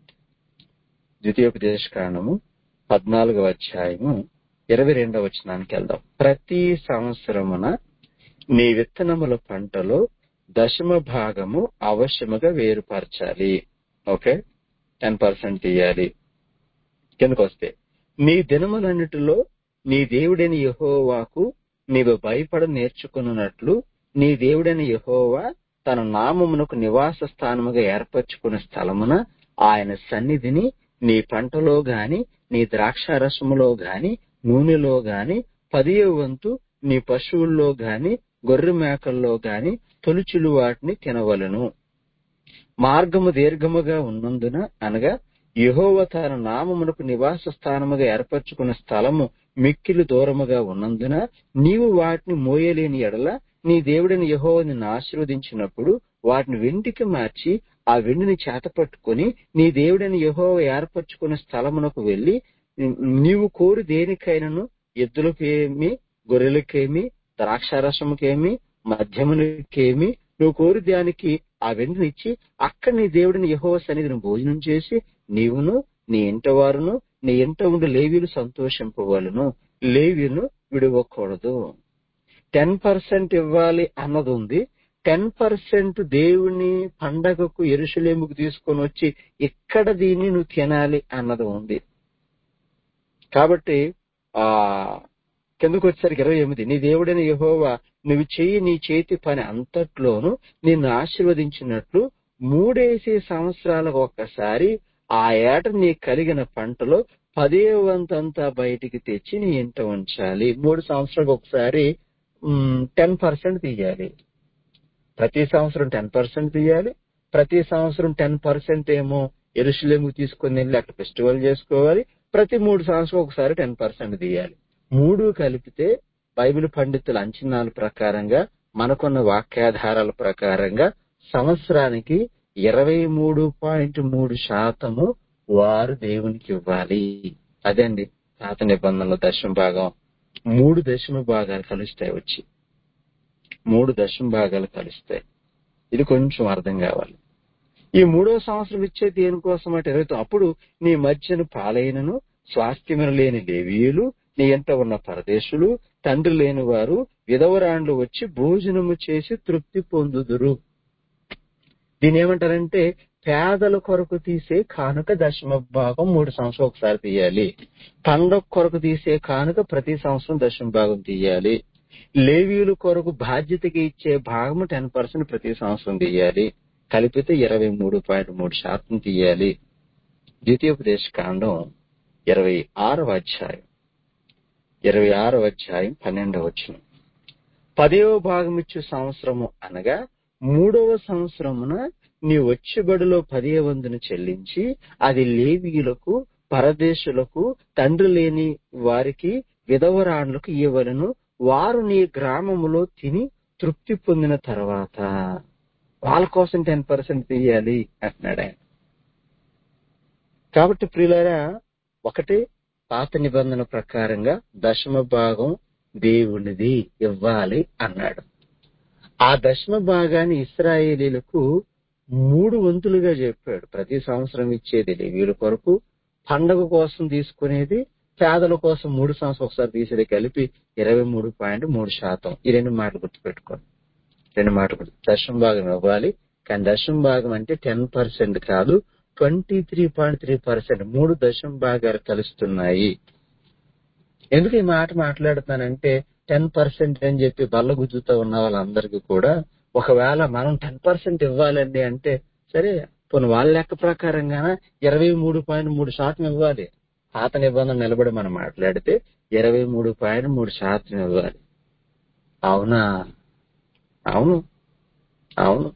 ద్వితీయోపదేశకాండము పద్నాలుగో అధ్యాయము ఇరవై రెండవ వచనానికి వెళ్దాం ప్రతి సంవత్సరమున నీ విత్తనముల పంటలో దశమ భాగము అవశ్యముగా వేరుపరచాలి ఓకే టెన్ పర్సెంట్ ఇయ్యాలి కిందకు వస్తే నీ దినములన్నిటిలో నీ దేవుడైన యహోవాకు నీవు భయపడ నేర్చుకున్నట్లు నీ దేవుడైన యహోవా తన నామమునకు నివాస స్థానముగా ఏర్పరచుకున్న స్థలమున ఆయన సన్నిధిని నీ పంటలో గాని నీ ద్రాక్షారసములో గాని నూనెలో గాని పదియ వంతు నీ పశువుల్లో గాని గొర్రె మేకల్లో గాని తొలుచులు వాటిని తినవలను మార్గము దీర్ఘముగా ఉన్నందున అనగా యహోవ తన నామమునకు నివాస స్థానముగా ఏర్పరచుకున్న స్థలము మిక్కిలి దూరముగా ఉన్నందున నీవు వాటిని మోయలేని ఎడల నీ దేవుడిని యహోవ నిన్ను ఆశీర్వదించినప్పుడు వాటిని వెండికి మార్చి ఆ వెండిని చేతపట్టుకుని నీ దేవుడిని యహోవ ఏర్పరచుకున్న స్థలమునకు వెళ్లి నీవు కోరి దేనికైనాను ఎద్దులకేమి గొర్రెలకేమి ద్రాక్షారసముకేమి మద్యమునికేమి నువ్వు కోరి దానికి ఆ వెంటనిచ్చి అక్కడ నీ దేవుడిని యహోవ సన్నిధిని భోజనం చేసి నీవును నీ ఇంట వారును నీ ఇంట ఉండి లేవీలు సంతోషింపవలను లేవీను విడవకూడదు టెన్ పర్సెంట్ ఇవ్వాలి అన్నది ఉంది టెన్ పర్సెంట్ దేవుని పండగకు ఎరుసలేముకు తీసుకొని వచ్చి ఇక్కడ దీన్ని నువ్వు తినాలి అన్నది ఉంది కాబట్టి ఆ కిందకు వచ్చేసరికి ఇరవై ఎనిమిది నీ దేవుడైన యహోవా నువ్వు చెయ్యి నీ చేతి పని అంతట్లోనూ నిన్ను ఆశీర్వదించినట్లు మూడేసి సంవత్సరాలకు ఒక్కసారి ఆ ఏట నీ కలిగిన పంటలో పదే వంతంతా బయటికి తెచ్చి నీ ఇంట ఉంచాలి మూడు సంవత్సరాలకు ఒకసారి టెన్ పర్సెంట్ తీయాలి ప్రతి సంవత్సరం టెన్ పర్సెంట్ తీయాలి ప్రతి సంవత్సరం టెన్ పర్సెంట్ ఏమో ఎరుసలేముకు తీసుకుని వెళ్ళి అక్కడ ఫెస్టివల్ చేసుకోవాలి ప్రతి మూడు సంవత్సరం ఒకసారి టెన్ పర్సెంట్ తీయాలి మూడు కలిపితే బైబిల్ పండితుల అంచనాల ప్రకారంగా మనకున్న వాక్యాధారాల ప్రకారంగా సంవత్సరానికి ఇరవై మూడు పాయింట్ మూడు శాతము వారు దేవునికి ఇవ్వాలి అదండి పాత నిబంధనలో దశమ భాగం మూడు దశమ భాగాలు కలుస్తాయి వచ్చి మూడు దశమ భాగాలు కలుస్తాయి ఇది కొంచెం అర్థం కావాలి ఈ మూడో సంవత్సరం ఇచ్చే దేనికోసం అంటే ఇరవై అప్పుడు నీ మధ్యను పాలైనను స్వాస్థ్యమును లేని లేవీయులు నీ ఎంట ఉన్న పరదేశులు తండ్రి లేని వారు విధవరాండ్లు వచ్చి భోజనము చేసి తృప్తి పొందుదురు దీని ఏమంటారంటే పేదల కొరకు తీసే కానుక దశమ భాగం మూడు సంవత్సరం ఒకసారి తీయాలి పండగ కొరకు తీసే కానుక ప్రతి సంవత్సరం దశమ భాగం తీయాలి లేవీయుల కొరకు బాధ్యతకి ఇచ్చే భాగము టెన్ పర్సెంట్ ప్రతి సంవత్సరం తీయాలి కలిపితే ఇరవై మూడు పాయింట్ మూడు శాతం తీయాలి ద్వితీయోపదేశ కాండం ఇరవై ఆరవ అధ్యాయం ఇరవై ఆరవ అధ్యాయం పన్నెండవ వచ్చిన పదవ భాగం ఇచ్చే సంవత్సరము అనగా మూడవ సంవత్సరమున నీ వచ్చుబడిలో పదే వంతును చెల్లించి అది లేవీయులకు పరదేశులకు తండ్రి లేని వారికి విధవరాండ్లకు ఇవ్వలను వారు నీ గ్రామములో తిని తృప్తి పొందిన తర్వాత వాళ్ళ కోసం టెన్ పర్సెంట్ తీయాలి అంటున్నాడు ఆయన కాబట్టి ప్రియులారా ఒకటి పాత నిబంధన ప్రకారంగా దశమ భాగం దేవునిది ఇవ్వాలి అన్నాడు ఆ దశమ భాగాన్ని ఇస్రాయేలీలకు మూడు వంతులుగా చెప్పాడు ప్రతి సంవత్సరం ఇచ్చేది లేవీల కొరకు పండగ కోసం తీసుకునేది పేదల కోసం మూడు సంవత్సరం ఒకసారి తీసేది కలిపి ఇరవై మూడు పాయింట్ మూడు శాతం ఈ రెండు మాటలు గుర్తుపెట్టుకోండి రెండు మాటలు గుర్తు దశమ భాగం ఇవ్వాలి కానీ దశమ భాగం అంటే టెన్ పర్సెంట్ కాదు twenty three point three percent మూడు దశమ భాగాలు కలుస్తున్నాయి ఎందుకు ఈ మాట మాట్లాడుతున్నానంటే టెన్ పర్సెంట్ అని చెప్పి బల్ల గుద్దుతూ ఉన్న వాళ్ళందరికీ కూడా ఒకవేళ మనం టెన్ పర్సెంట్ ఇవ్వాలండి అంటే సరే పోనీ వాళ్ళ లెక్క ప్రకారంగాన ఇరవై మూడు పాయింట్ మూడు శాతం ఇవ్వాలి పాత నిబంధన నిలబడి మనం మాట్లాడితే ఇరవై మూడు పాయింట్ మూడు శాతం ఇవ్వాలి అవునా అవును అవును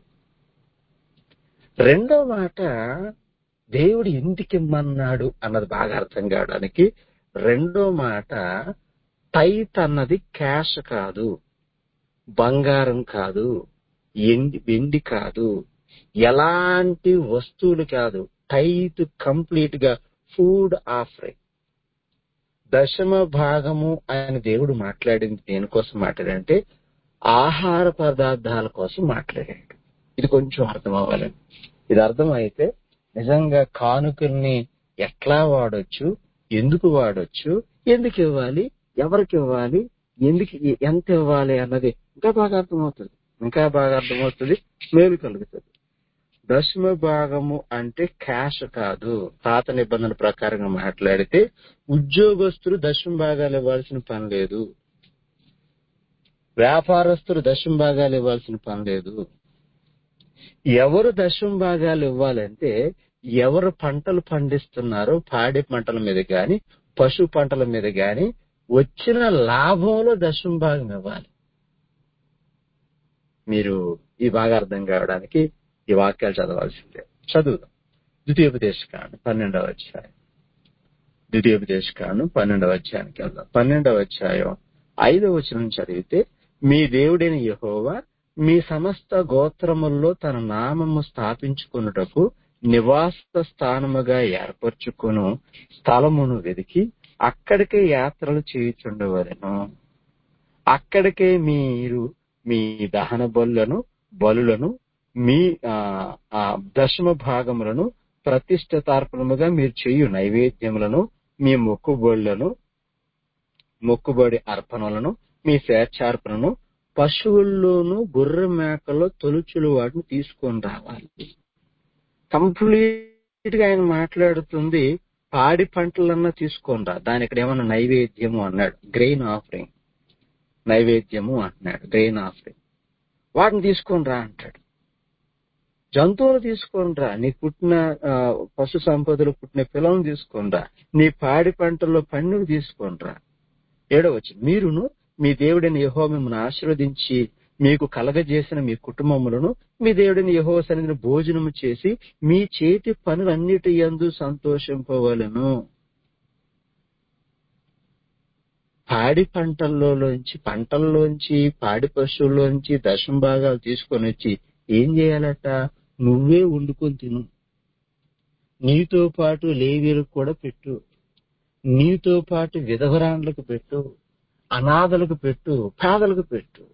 రెండో మాట దేవుడు ఎందుకు ఇమ్మన్నాడు అన్నది బాగా అర్థం కావడానికి రెండో మాట టైత్ అన్నది క్యాష్ కాదు బంగారం కాదు ఎండి వెండి కాదు ఎలాంటి వస్తువులు కాదు టైత్ కంప్లీట్ గా ఫుడ్ ఆఫరింగ్ దశమ భాగము అని దేవుడు మాట్లాడింది దేనికోసం మాట్లాడంటే ఆహార పదార్థాల కోసం మాట్లాడాడు ఇది కొంచెం అర్థం అవ్వాలండి ఇది అర్థమైతే నిజంగా కానుకల్ని ఎట్లా వాడొచ్చు ఎందుకు వాడొచ్చు ఎందుకు ఇవ్వాలి ఎవరికి ఇవ్వాలి ఎందుకు ఎంత ఇవ్వాలి అన్నది ఇంకా బాగా అర్థమవుతుంది ఇంకా బాగా అర్థమవుతుంది మేలు కలుగుతుంది దశమ భాగము అంటే క్యాష్ కాదు పాత నిబంధన ప్రకారంగా మాట్లాడితే ఉద్యోగస్తులు దశమ భాగాలు ఇవ్వాల్సిన పని లేదు వ్యాపారస్తులు దశమ భాగాలు ఇవ్వాల్సిన పని లేదు ఎవరు దశమ భాగాలు ఇవ్వాలంటే ఎవరు పంటలు పండిస్తున్నారో పాడి పంటల మీద గాని పశు పంటల మీద గాని వచ్చిన లాభంలో దశమ భాగం ఇవ్వాలి మీరు ఈ బాగా అర్థం కావడానికి ఈ వాక్యాలు చదవాల్సిందే చదువుదాం ద్వితీయోపదేశకాండం పన్నెండవ అధ్యాయం ద్వితీయోపదేశకాండం పన్నెండవ అధ్యాయానికి వెళ్దాం పన్నెండవ అధ్యాయం ఐదవ వచనం చదివితే మీ దేవుడైన యహోవా మీ సమస్త గోత్రముల్లో తన నామము స్థాపించుకున్నటకు నివాస స్థానముగా ఏర్పరచుకును స్థలమును వెదికి అక్కడికే యాత్రలు చేయుచుండవలెను అక్కడికే మీరు మీ దహన బలులను బలులను మీ ఆ, ఆ దశమ భాగములను ప్రతిష్ఠితార్పణముగా మీరు చేయు నైవేద్యములను మీ మొక్కుబడులను మొక్కుబడి అర్పణలను మీ స్వేచ్ఛార్పణను పశువుల్లోను గొర్రె మేకల్లో తొలుచులు వాటిని తీసుకొని రావాలి కంప్లీట్ గా ఆయన మాట్లాడుతుంది పాడి పంటలన్నా తీసుకొని రా దాని ఇక్కడ ఏమన్నా నైవేద్యము అన్నాడు గ్రెయిన్ ఆఫరింగ్ నైవేద్యము అంటున్నాడు గ్రెయిన్ ఆఫరింగ్ వాటిని తీసుకొని రా అంటాడు జంతువులు తీసుకొని రా నీ పుట్టిన ఆ, పశు సంపదలు పుట్టిన పిల్లలను తీసుకొని రా నీ పాడి పంటల్లో పండుగ తీసుకొని రా ఏడవచ్చు మీరును మీ దేవుడిని యహో మిమ్మల్ని ఆశీర్వదించి మీకు కలగజేసిన మీ కుటుంబములను మీ దేవుడిని యహో సన్నిధిని భోజనము చేసి మీ చేతి పనులన్నిటి యందు సంతోషింపవలను పాడి పంటల్లోంచి పంటల్లోంచి పాడి పశువుల్లోంచి దశం భాగాలు తీసుకొని వచ్చి ఏం చేయాలట నువ్వే వండుకొని తిను నీతో పాటు లేవీలకు కూడా పెట్టు నీతో పాటు విధవరాండ్లకు పెట్టు అనాథలకు పెట్టు పేదలకు పెట్టు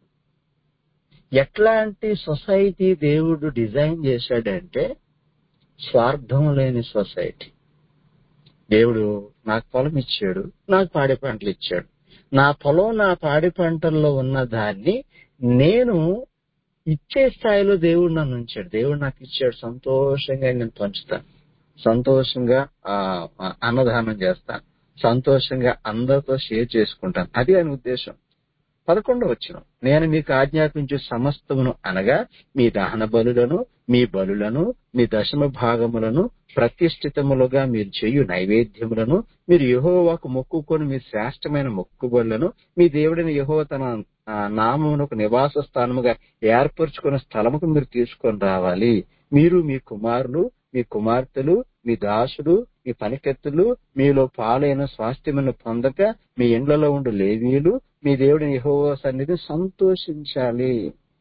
ఎట్లాంటి సొసైటీ దేవుడు డిజైన్ చేశాడంటే స్వార్థం లేని సొసైటీ దేవుడు నాకు పొలం ఇచ్చాడు నాకు పాడి పంటలు ఇచ్చాడు నా పొలం నా పాడి పంటల్లో ఉన్న దాన్ని నేను ఇచ్చే స్థాయిలో దేవుడు నన్ను ఉంచాడు దేవుడు నాకు ఇచ్చాడు సంతోషంగా నేను పంచుతాను సంతోషంగా ఆ, ఆ, అన్నదానం చేస్తాను సంతోషంగా అందరితో షేర్ చేసుకుంటాను అది ఆయన ఉద్దేశం పదకొండవ వచ్చిన నేను మీకు ఆజ్ఞాపించే సమస్తమును అనగా మీ దహన బలులను మీ బలులను మీ దశమ భాగములను ప్రతిష్ఠితములుగా మీరు చేయు నైవేద్యములను మీరు యెహోవాకు మొక్కుకొని మీ శ్రేష్టమైన మొక్కుబడులను మీ దేవుడిని యెహోవా తన ఆ, నామమునకు నివాస స్థానముగా ఏర్పరచుకున్న స్థలముకు మీరు తీసుకొని రావాలి మీరు మీ కుమారులు మీ కుమార్తెలు మీ దాసుడు మీ పనికెత్తులు మీలో పాలైన స్వాస్థ్యమును పొందక మీ ఇండ్లలో ఉండు లేవీలు మీ దేవుడిని యెహోవా సన్నిధి సంతోషించాలి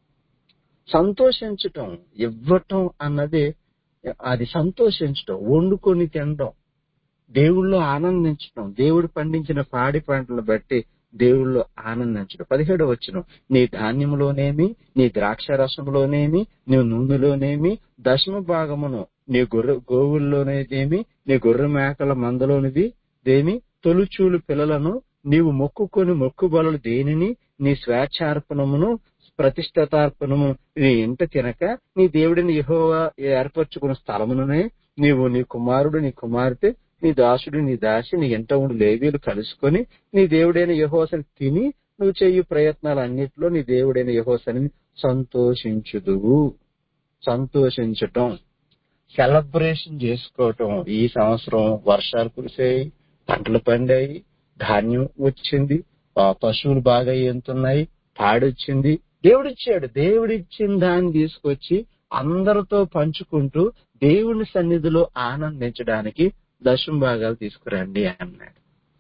సంతోషించటం ఇవ్వటం అన్నది అది సంతోషించటం వండుకొని తినడం దేవుళ్ళో ఆనందించడం దేవుడు పండించిన పాడి పంటలు బట్టి దేవుళ్ళో ఆనందించడం పదిహేడు వచ్చిన నీ ధాన్యములోనేమి నీ ద్రాక్ష రసంలోనేమి నీ నూనెలోనేమి దశమ భాగమును నీ గొర్రె గోవుల్లోనేదేమి నీ గొర్రె మేకల మందలోనిది దేమి తొలుచూలు పిల్లలను నీవు మొక్కుకొని మొక్కుబలు దేనిని నీ స్వేచ్ఛార్పణమును ప్రతిష్ఠతార్పణము నీ ఇంట తినక నీ దేవుడిని యెహోవా ఏర్పరచుకున్న స్థలముననే నీవు నీ కుమారుడు నీ కుమార్తె నీ దాసుడు నీ దాసి నీ ఇంట ఉండి లేవీలు కలుసుకొని నీ దేవుడైన యహోసని తిని నువ్వు చేయు ప్రయత్నాలన్నిటిలో నీ దేవుడైన యహోసని సంతోషించుదువు సంతోషించటం సెలబ్రేషన్ చేసుకోవటం ఈ సంవత్సరం వర్షాలు కురిసాయి పంటలు పండాయి ధాన్యం వచ్చింది ఆ పశువులు బాగా ఎంతున్నాయి పాడొచ్చింది దేవుడిచ్చాడు దేవుడిచ్చిన దాన్ని తీసుకొచ్చి అందరితో పంచుకుంటూ దేవుని సన్నిధిలో ఆనందించడానికి దశం భాగాలు తీసుకురండి అన్నాడు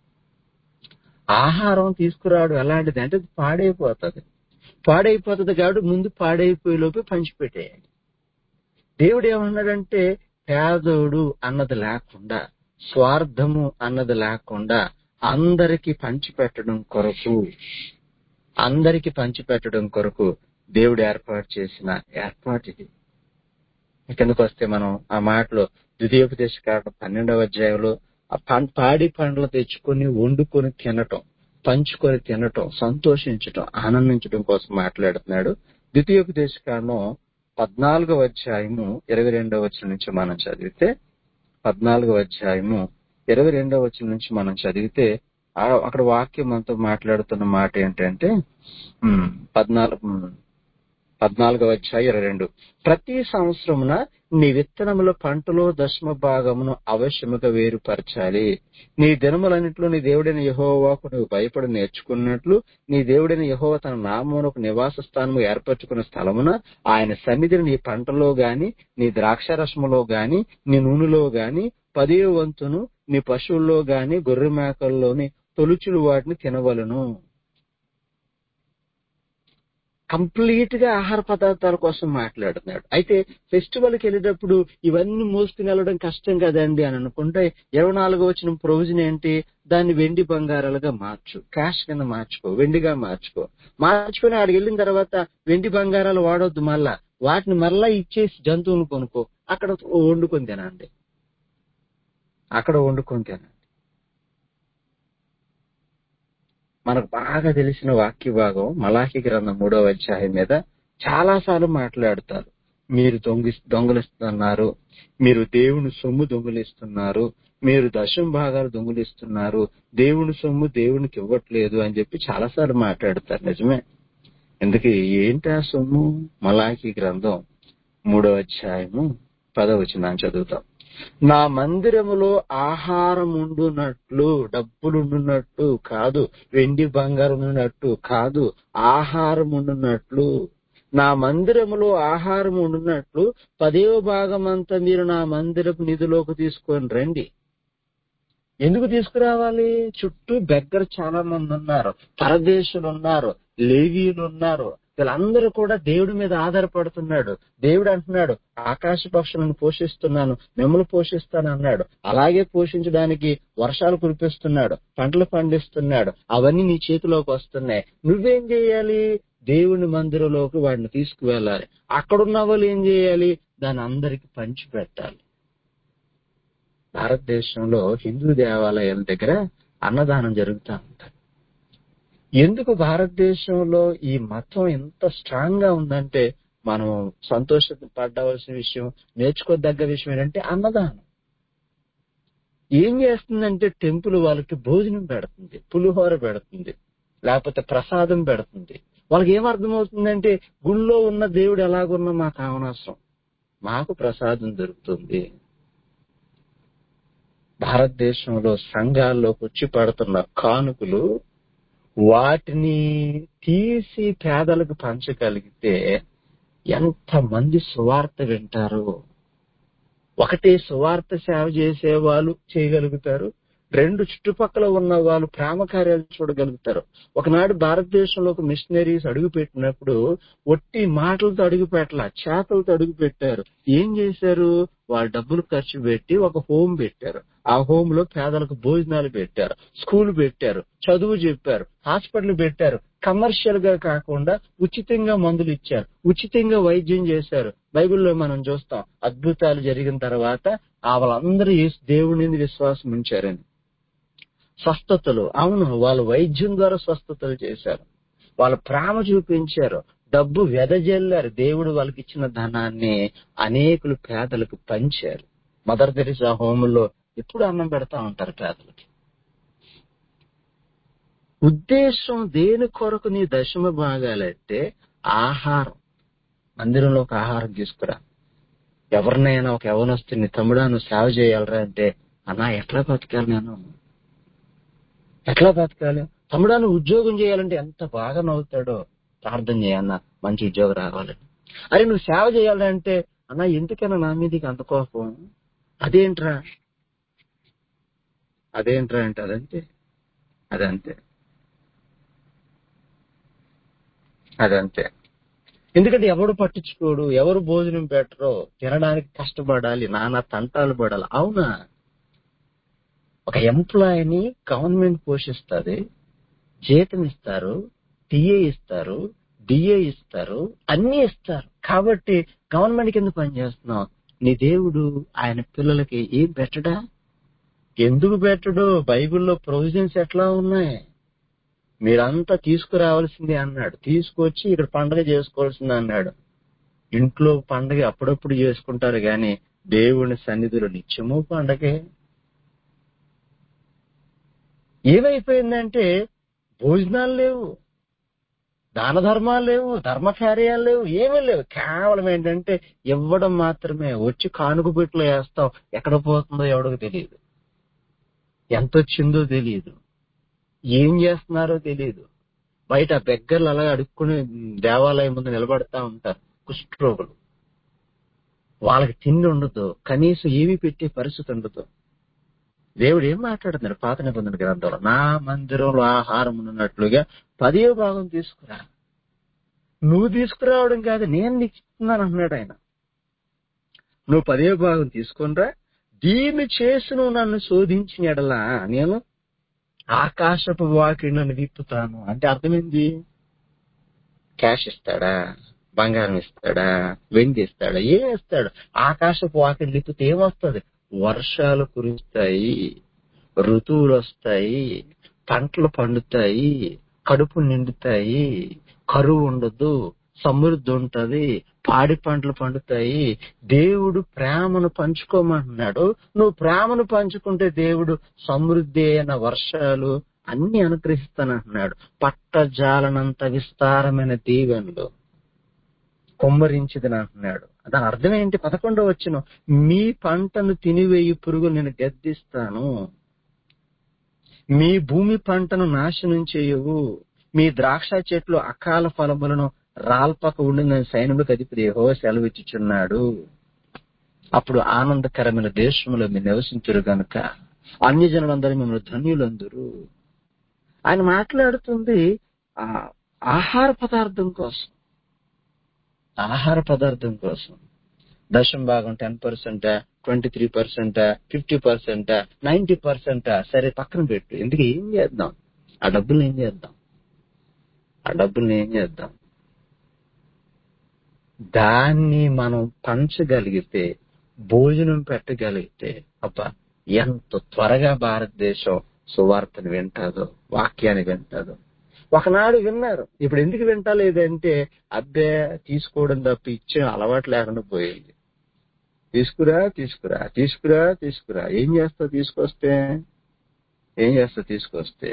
ఆహారం తీసుకురావడం ఎలాంటిది అంటే అది పాడైపోతుంది పాడైపోతుంది కాబట్టి ముందు పాడైపోయేలోపు పంచిపెట్టేయాలి దేవుడు ఏమన్నాడంటే పేదోడు అన్నది లేకుండా స్వార్థము అన్నది లేకుండా అందరికి పంచిపెట్టడం కొరకు అందరికి పంచిపెట్టడం కొరకు దేవుడు ఏర్పాటు చేసిన ఏర్పాటు ఇది కిందకు వస్తే మనం ఆ మాటలో ద్వితీయోపదేశ కారణం పన్నెండవ అధ్యాయంలో ఆ పం- పాడి పండ్లు తెచ్చుకొని వండుకొని తినటం పంచుకొని తినటం సంతోషించటం ఆనందించడం కోసం మాట్లాడుతున్నాడు ద్వితీయోపదేశ కారణం పద్నాలుగవ అధ్యాయము ఇరవై రెండవ వచనం నుంచి మనం చదివితే పద్నాలుగవ అధ్యాయము ఇరవై రెండవ వచనం నుంచి మనం చదివితే ఆ- అక్కడ వాక్యం మనతో మాట్లాడుతున్న మాట ఏంటంటే ఉమ్, పద్నాలుగు ఉమ్, పద్నాలుగవ అధ్యాయం ఇరవై రెండు ప్రతి సంవత్సరమున నీ విత్తనముల పంటలో దశమ భాగమును అవశ్యముగా వేరుపరచాలి నీ దినములన్నింటిలో నీ దేవుడైన యహోవాకు నువ్వు భయపడి నేర్చుకున్నట్లు నీ దేవుడైన యహోవ తన నామమునకు నివాస స్థానము ఏర్పరచుకున్న స్థలమున ఆయన సన్నిధిని నీ పంటలో గాని నీ ద్రాక్షరసములో గాని నీ నూనెలో గాని పదే వంతును నీ పశువుల్లో గాని గొర్రె మేకల్లోని తొలుచులు వాటిని తినవలను కంప్లీట్ గా ఆహార పదార్థాల కోసం మాట్లాడుతున్నాడు అయితే ఫెస్టివల్ కి వెళ్ళేటప్పుడు ఇవన్నీ మోసుకుని వెళ్ళడం కష్టం కదండి అని అనుకుంటే ఇరవై నాలుగో వచ్చిన ప్రొవిజన్ ఏంటి దాన్ని వెండి బంగారాలుగా మార్చు క్యాష్ కింద మార్చుకో వెండిగా మార్చుకో మార్చుకుని ఆడికి వెళ్ళిన తర్వాత వెండి బంగారాలు వాడొద్దు మళ్ళా వాటిని మరలా ఇచ్చేసి జంతువులు కొనుక్కో అక్కడ వండుకొని తినండి అక్కడ వండుకొని తినండి మనకు బాగా తెలిసిన వాక్య భాగం మలాఖీ గ్రంథం మూడవ అధ్యాయం మీద చాలా సార్లు మాట్లాడతారు మీరు దొంగి దొంగలిస్తున్నారు మీరు దేవుని సొమ్ము దొంగిలిస్తున్నారు మీరు దశం భాగాలు దొంగిలిస్తున్నారు దేవుని సొమ్ము దేవునికి ఇవ్వట్లేదు అని చెప్పి చాలా సార్లు మాట్లాడతారు నిజమే ఎందుకు ఏంటి ఆ సొమ్ము మలాఖీ గ్రంథం మూడవ అధ్యాయము పదవచనాన్ని చదువుతాం నా మందిరములో ఆహారం ఉండునట్లు డబ్బులుండునట్టు కాదు వెండి బంగారం ఉండునట్టు కాదు ఆహారం ఉండునట్లు నా మందిరములో ఆహారం ఉండునట్లు పదేవ భాగం అంతా మీరు నా మందిరపు నిధిలోకి తీసుకొని రండి ఎందుకు తీసుకురావాలి చుట్టూ బెగ్గర చాలా మంది ఉన్నారు పరదేశులు ఉన్నారు లేవీలు ఉన్నారు వీళ్ళందరూ కూడా దేవుడి మీద ఆధారపడుతున్నాడు దేవుడు అంటున్నాడు ఆకాశ పక్షులను పోషిస్తున్నాను మిమ్మల్ని పోషిస్తాను అన్నాడు అలాగే పోషించడానికి వర్షాలు కురిపిస్తున్నాడు పంటలు పండిస్తున్నాడు అవన్నీ నీ చేతిలోకి వస్తున్నాయి నువ్వేం చేయాలి దేవుని మందిరంలోకి వాడిని తీసుకువెళ్ళాలి అక్కడున్న వాళ్ళు ఏం చేయాలి దాన్ని అందరికి పంచి పెట్టాలి భారతదేశంలో హిందూ దేవాలయాల దగ్గర అన్నదానం జరుగుతూ ఉంటుంది ఎందుకు భారతదేశంలో ఈ మతం ఎంత స్ట్రాంగ్ గా ఉందంటే మనం సంతోషపడవలసిన విషయం నేర్చుకోదగ్గ విషయం ఏంటంటే అన్నదానం ఏం చేస్తుందంటే టెంపుల్ వాళ్ళకి భోజనం పెడుతుంది పులిహోర పెడుతుంది లేకపోతే ప్రసాదం పెడుతుంది వాళ్ళకి ఏం అర్థమవుతుందంటే గుళ్ళో ఉన్న దేవుడు ఎలాగున్నా మాకు అవనవసరం మాకు ప్రసాదం దొరుకుతుంది భారతదేశంలో సంఘాల్లోకి వచ్చి పడుతున్న కానుకలు వాటిని తీసి పేదలకు పంచగలిగితే ఎంత మంది సువార్త వింటారు ఒకటి సువార్త సేవ చేసే వాళ్ళు చేయగలుగుతారు రెండు చుట్టుపక్కల ఉన్న వాళ్ళు ప్రేమ కార్యాలు చూడగలుగుతారు ఒకనాడు భారతదేశంలో ఒక మిషనరీస్ అడుగు పెట్టినప్పుడు ఒట్టి మాటలతో అడుగు పెట్టాల చేతలతో అడుగు పెట్టారు ఏం చేశారు వాళ్ళు డబ్బులు ఖర్చు పెట్టి ఒక హోమ్ పెట్టారు ఆ హోమ్ లో పేదలకు భోజనాలు పెట్టారు స్కూల్ పెట్టారు చదువు చెప్పారు హాస్పిటల్ పెట్టారు కమర్షియల్ గా కాకుండా ఉచితంగా మందులు ఇచ్చారు ఉచితంగా వైద్యం చేశారు బైబిల్లో మనం చూస్తాం అద్భుతాలు జరిగిన తర్వాత ఆ వాళ్ళందరూ యేసు దేవుని విశ్వాసం ఉంచారని స్వస్థతలు అవును వాళ్ళు వైద్యం ద్వారా స్వస్థతలు చేశారు వాళ్ళ ప్రేమ చూపించారు డబ్బు వెదజల్లారు దేవుడు వాళ్ళకి ఇచ్చిన ధనాన్ని అనేకులు పేదలకు పంచారు మదర్ తెరిసా హోములో ఎప్పుడు అన్నం పెడతా ఉంటారు పేదలకి ఉద్దేశం దేని కొరకు నీ దశమ భాగాలంటే ఆహారం మందిరంలో ఒక ఆహారం తీసుకురా ఎవరినైనా ఒక యవనస్తుని తమ్ముడా నువ్వు సేవ చేయాలరా అంటే అన్నా ఎట్లా బతకాలి నేను ఎట్లా బతకాలి తమ్ముడా నువ్వు ఉద్యోగం చేయాలంటే ఎంత బాగా నవ్వుతాడో ప్రార్థన చేయన్నా మంచి ఉద్యోగం రావాలని అరే నువ్వు సేవ చేయాలంటే అన్నా ఎందుకైనా నా మీదకి అంత కోపం అదేంట్రా అదేంట్రా అంటే అదంతే అదంతే అదంతే ఎందుకంటే ఎవడు పట్టించుకోడు ఎవరు భోజనం పెట్టరో తినడానికి కష్టపడాలి నానా తంటాలు పడాలి అవునా ఒక ఎంప్లాయీని గవర్నమెంట్ పోషిస్తుంది జీతం ఇస్తారు టీఏ ఇస్తారు డిఏ ఇస్తారు అన్ని ఇస్తారు కాబట్టి గవర్నమెంట్ కింద పనిచేస్తున్నావు నీ దేవుడు ఆయన పిల్లలకి ఏం పెట్టడా ఎందుకు పెట్టడు బైబిల్లో ప్రొవిజన్స్ ఎట్లా ఉన్నాయి మీరంతా తీసుకురావాల్సిందే అన్నాడు తీసుకొచ్చి ఇక్కడ పండగ చేసుకోవాల్సిందే అన్నాడు ఇంట్లో పండగ అప్పుడప్పుడు చేసుకుంటారు గాని దేవుని సన్నిధిలో నిత్యము పండగే ఏమైపోయిందంటే భోజనాలు లేవు దాన ధర్మాలు లేవు ధర్మ కార్యాలు లేవు ఏమీ లేవు కేవలం ఏంటంటే ఇవ్వడం మాత్రమే వచ్చి కానుక పెట్టులో వేస్తావు ఎక్కడ పోతుందో ఎవడికి తెలియదు ఎంత వచ్చిందో తెలియదు ఏం చేస్తున్నారో తెలియదు బయట బెగ్గర్లు అలా అడుక్కుని దేవాలయం ముందు నిలబడతా ఉంటారు కుష్ఠరోగులు వాళ్ళకి తిండి ఉండదు కనీసం ఏమి పెట్టే పరిస్థితి ఉండదు దేవుడు ఏం మాట్లాడుతున్నాడు పాత నిబంధన గ్రంథంలో నా మందిరంలో ఆహారం ఉన్నట్లుగా పదే భాగం తీసుకురా నువ్వు తీసుకురావడం కాదు నేను నీకు ఇస్తున్నాను అన్నాడు ఆయన నువ్వు పదే భాగం తీసుకొనిరా దీన్ని చేసి నువ్వు నన్ను శోధించిన ఎడలా నేను ఆకాశపు వాకిళ్లను విప్పుతాను అంటే అర్థమైంది క్యాష్ ఇస్తాడా బంగారం ఇస్తాడా వెండి ఇస్తాడా ఏం ఇస్తాడు ఆకాశపు వాకిళ్ళు విప్పితే ఏమొస్తుంది వర్షాలు కురుస్తాయి ఋతువులు వస్తాయి పంటలు పండుతాయి కడుపు నిండుతాయి కరువు ఉండదు సమృద్ధి ఉంటది పాడి పంటలు పండుతాయి దేవుడు ప్రేమను పంచుకోమంటున్నాడు నువ్వు ప్రేమను పంచుకుంటే దేవుడు సమృద్ధి అయిన వర్షాలు అన్ని అనుగ్రహిస్తానంటున్నాడు పట్టజాలనంత విస్తారమైన దీవెనలు కుమ్మరించిదని అంటున్నాడు దాని అర్థం ఏంటి పదకొండవ వచ్చిన మీ పంటను తినివేయి పురుగు నేను గద్దిస్తాను మీ భూమి పంటను నాశనం చేయవు మీ ద్రాక్ష చెట్లు అకాల ఫలములను రాల్పక ఉండిందని సైన్యుడికి అధిపతి యహో సెలవిచ్చుచున్నాడు అప్పుడు ఆనందకరమైన దేశంలో మీరు నివసించరు గనుక అన్యజనులందరూ మిమ్మల్ని ధన్యులందరూ ఆయన మాట్లాడుతుంది ఆ ఆహార పదార్థం కోసం ఆహార పదార్థం కోసం దశం భాగం ten percent twenty three percent fifty percent ninety percent సరే పక్కన పెట్టు ఎందుకు ఏం చేద్దాం ఆ డబ్బులు ఏం చేద్దాం ఆ డబ్బుల్ని ఏం చేద్దాం దాన్ని మనం పంచగలిగితే భోజనం పెట్టగలిగితే అబ్బా ఎంత త్వరగా భారతదేశం సువార్తను వింటాదో వాక్యాన్ని వింటాదో ఒకనాడు విన్నారు ఇప్పుడు ఎందుకు వింటలేదంటే అబ్బే తీసుకోవడం తప్ప ఇచ్చే అలవాటు లేకుండా పోయింది తీసుకురా తీసుకురా తీసుకురా తీసుకురా ఏం చేస్తావు తీసుకొస్తే ఏం చేస్తావు తీసుకొస్తే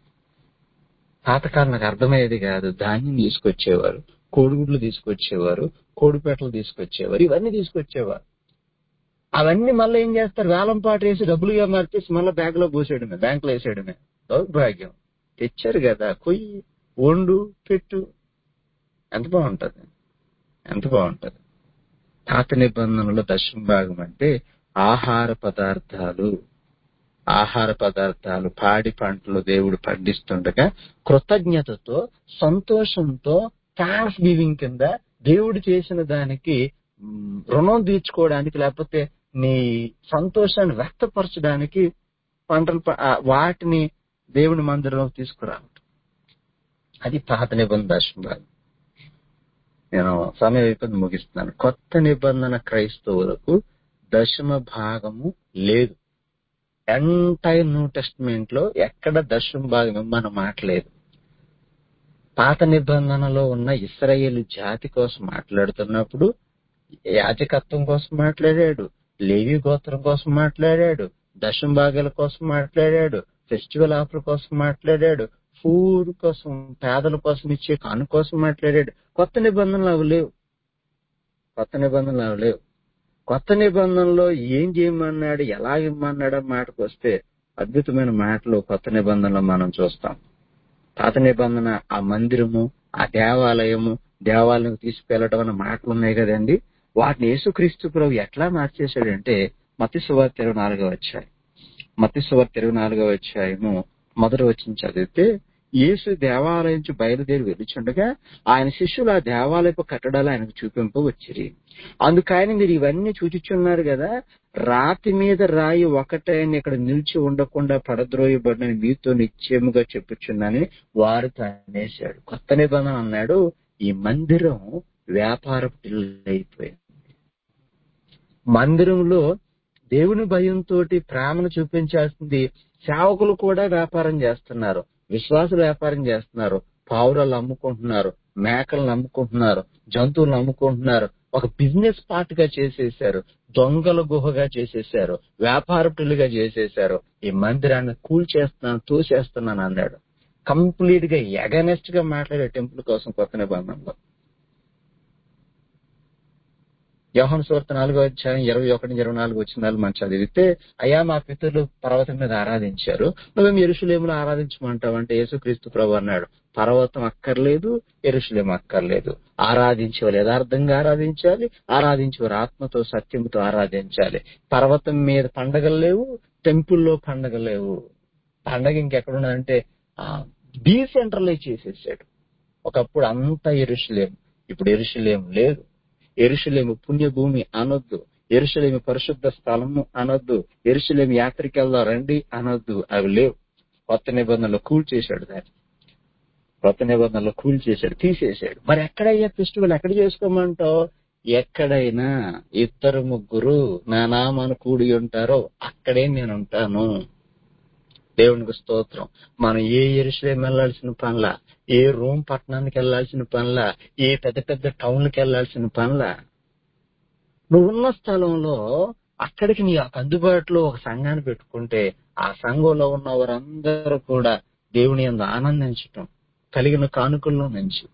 పాతకాలం నాకు అర్థమయ్యేది కాదు ధాన్యం తీసుకొచ్చేవారు కోడిగుడ్లు తీసుకొచ్చేవారు కోడిపేటలు తీసుకొచ్చేవారు ఇవన్నీ తీసుకొచ్చేవారు అవన్నీ మళ్ళీ ఏం చేస్తారు వేలం పాట వేసి డబ్బులుగా మార్చేసి మళ్ళీ బ్యాగ్ లో పోసేయడమే బ్యాంక్ లో వేసేయడమే దౌర్భాగ్యం తెచ్చారు కదా కొయ్యి వండు పెట్టు ఎంత బాగుంటది ఎంత బాగుంటది పాత నిబంధనలో దశమ భాగం అంటే ఆహార పదార్థాలు ఆహార పదార్థాలు పాడి పంటలు దేవుడు పండిస్తుండగా కృతజ్ఞతతో సంతోషంతో థ్యాంక్స్ గివింగ్ కింద దేవుడు చేసిన దానికి మ్, రుణం తీర్చుకోవడానికి లేకపోతే నీ సంతోషాన్ని వ్యక్తపరచడానికి పంటలు ప- ఆ, వాటిని దేవుని మందిరంలోకి తీసుకురావడం అది పాత నిబంధన దశమ భాగం నేను సమయం అయిపోయింది ముగిస్తున్నాను కొత్త నిబంధన క్రైస్తవులకు దశమ భాగము లేదు ఎంటైర్ న్యూ టెస్ట్మెంట్ లో ఎక్కడ దశమ భాగం ఇమ్మన్న మాట లేదు పాత నిబంధనలో ఉన్న ఇస్రాయేల్ జాతి కోసం మాట్లాడుతున్నప్పుడు యాజకత్వం కోసం మాట్లాడాడు లేవి గోత్రం కోసం మాట్లాడాడు దశమ భాగాల కోసం మాట్లాడాడు ఫెస్టివల్ ఆఫర్ కోసం మాట్లాడాడు ఫూడ్ కోసం పేదల కోసం ఇచ్చే కాను కోసం మాట్లాడాడు కొత్త నిబంధనలు అవి లేవు కొత్త నిబంధనలు అవి లేవు కొత్త నిబంధనలో ఏం చేయమన్నాడు ఎలా ఇమ్మన్నాడు అన్న మాటకు వస్తే అద్భుతమైన మాటలు కొత్త నిబంధనలో మనం చూస్తాం పాత నిబంధన ఆ మందిరము ఆ దేవాలయము దేవాలయం తీసుకెళ్లడం అన్న మాటలు ఉన్నాయి కదండి వాటిని యేసుక్రీస్తు ప్రభు ఎట్లా మార్చేశాడంటే మతి సువార్త ఇరవై నాలుగో అధ్యాయం మతి సువార్త ఇరవై నాలుగో అధ్యాయము మొదటి వచ్చిన చదివితే యేసు దేవాలయం నుంచి బయలుదేరి వెలుచుండగా ఆయన శిష్యులు ఆ దేవాలయపు కట్టడాలు ఆయనకు చూపింప వచ్చిరి అందుకని మీరు ఇవన్నీ చూచుచున్నారు కదా రాతి మీద రాయి ఒకటైన ఇక్కడ నిలిచి ఉండకుండా పడద్రోయబడిన మీతో నిశ్చయముగా చెప్పుచున్నానని వారితో అనేశాడు కొత్త నిబంధన అన్నాడు ఈ మందిరం వ్యాపార అయిపోయింది మందిరంలో దేవుని భయంతో ప్రేమను చూపించాల్సింది సేవకులు కూడా వ్యాపారం చేస్తున్నారు విశ్వాసులు వ్యాపారం చేస్తున్నారు పావురాలు అమ్ముకుంటున్నారు మేకలను అమ్ముకుంటున్నారు జంతువులను అమ్ముకుంటున్నారు ఒక బిజినెస్ పార్ట్ గా చేసేసారు దొంగల గుహగా చేసేసారు వ్యాపారపులుగా చేసేసారు ఈ మందిరాన్ని కూల్ చేస్తున్నాను తోసేస్తున్నాను అన్నాడు కంప్లీట్ గా ఎగనెస్ట్ గా మాట్లాడే టెంపుల్ కోసం కొత్త నిబంధనలో యోహన్ సువార్త నాలుగో అధ్యాయం ఇరవై ఒకటి ఇరవై నాలుగు వచ్చినాలు మనం చదివితే అయ్యా మా పితరులు పర్వతం మీద ఆరాధించారు నువ్వేం ఎరుషులేములు ఆరాధించమంటావు అంటే యేసుక్రీస్తు ప్రభు అన్నాడు పర్వతం అక్కర్లేదు ఎరుషులేం అక్కర్లేదు ఆరాధించేవారు యథార్థంగా ఆరాధించాలి ఆరాధించేవారు ఆత్మతో సత్యంతో ఆరాధించాలి పర్వతం మీద పండగలు లేవు టెంపుల్లో పండగలు లేవు పండగ ఇంకెక్కడున్నదంటే డీసెంట్రలైజ్ చేసేసాడు ఒకప్పుడు అంతా ఎరుషులేం ఇప్పుడు ఎరుషులేం లేదు ఎరుషులేము పుణ్యభూమి అనొద్దు ఎరుషులేమి పరిశుద్ధ స్థలము అనొద్దు ఎరుషులేమి యాత్రికి వెళ్దాం రండి అనొద్దు అవి లేవు కొత్త నిబంధనలు కూల్ చేశాడు దాన్ని కొత్త నిబంధనలు కూల్ చేశాడు తీసేశాడు మరి ఎక్కడయ్యా ఫెస్టివల్ ఎక్కడ చేసుకోమంటావు ఎక్కడైనా ఇద్దరు ముగ్గురు నా నామాను కూడి ఉంటారో అక్కడే నేను ఉంటాను దేవునికి స్తోత్రం మనం ఏ ఎరుసలేం వెళ్లాల్సిన పనుల ఏ రోమ్ పట్టణానికి వెళ్లాల్సిన పనుల ఏ పెద్ద పెద్ద టౌన్లకు వెళ్లాల్సిన పనుల నువ్వు ఉన్న స్థలంలో అక్కడికి నీ అందుబాటులో ఒక సంఘాన్ని పెట్టుకుంటే ఆ సంఘంలో ఉన్న వారందరూ కూడా దేవుని యందు ఆనందించటం కలిగిన కానుకల్లో నుంచి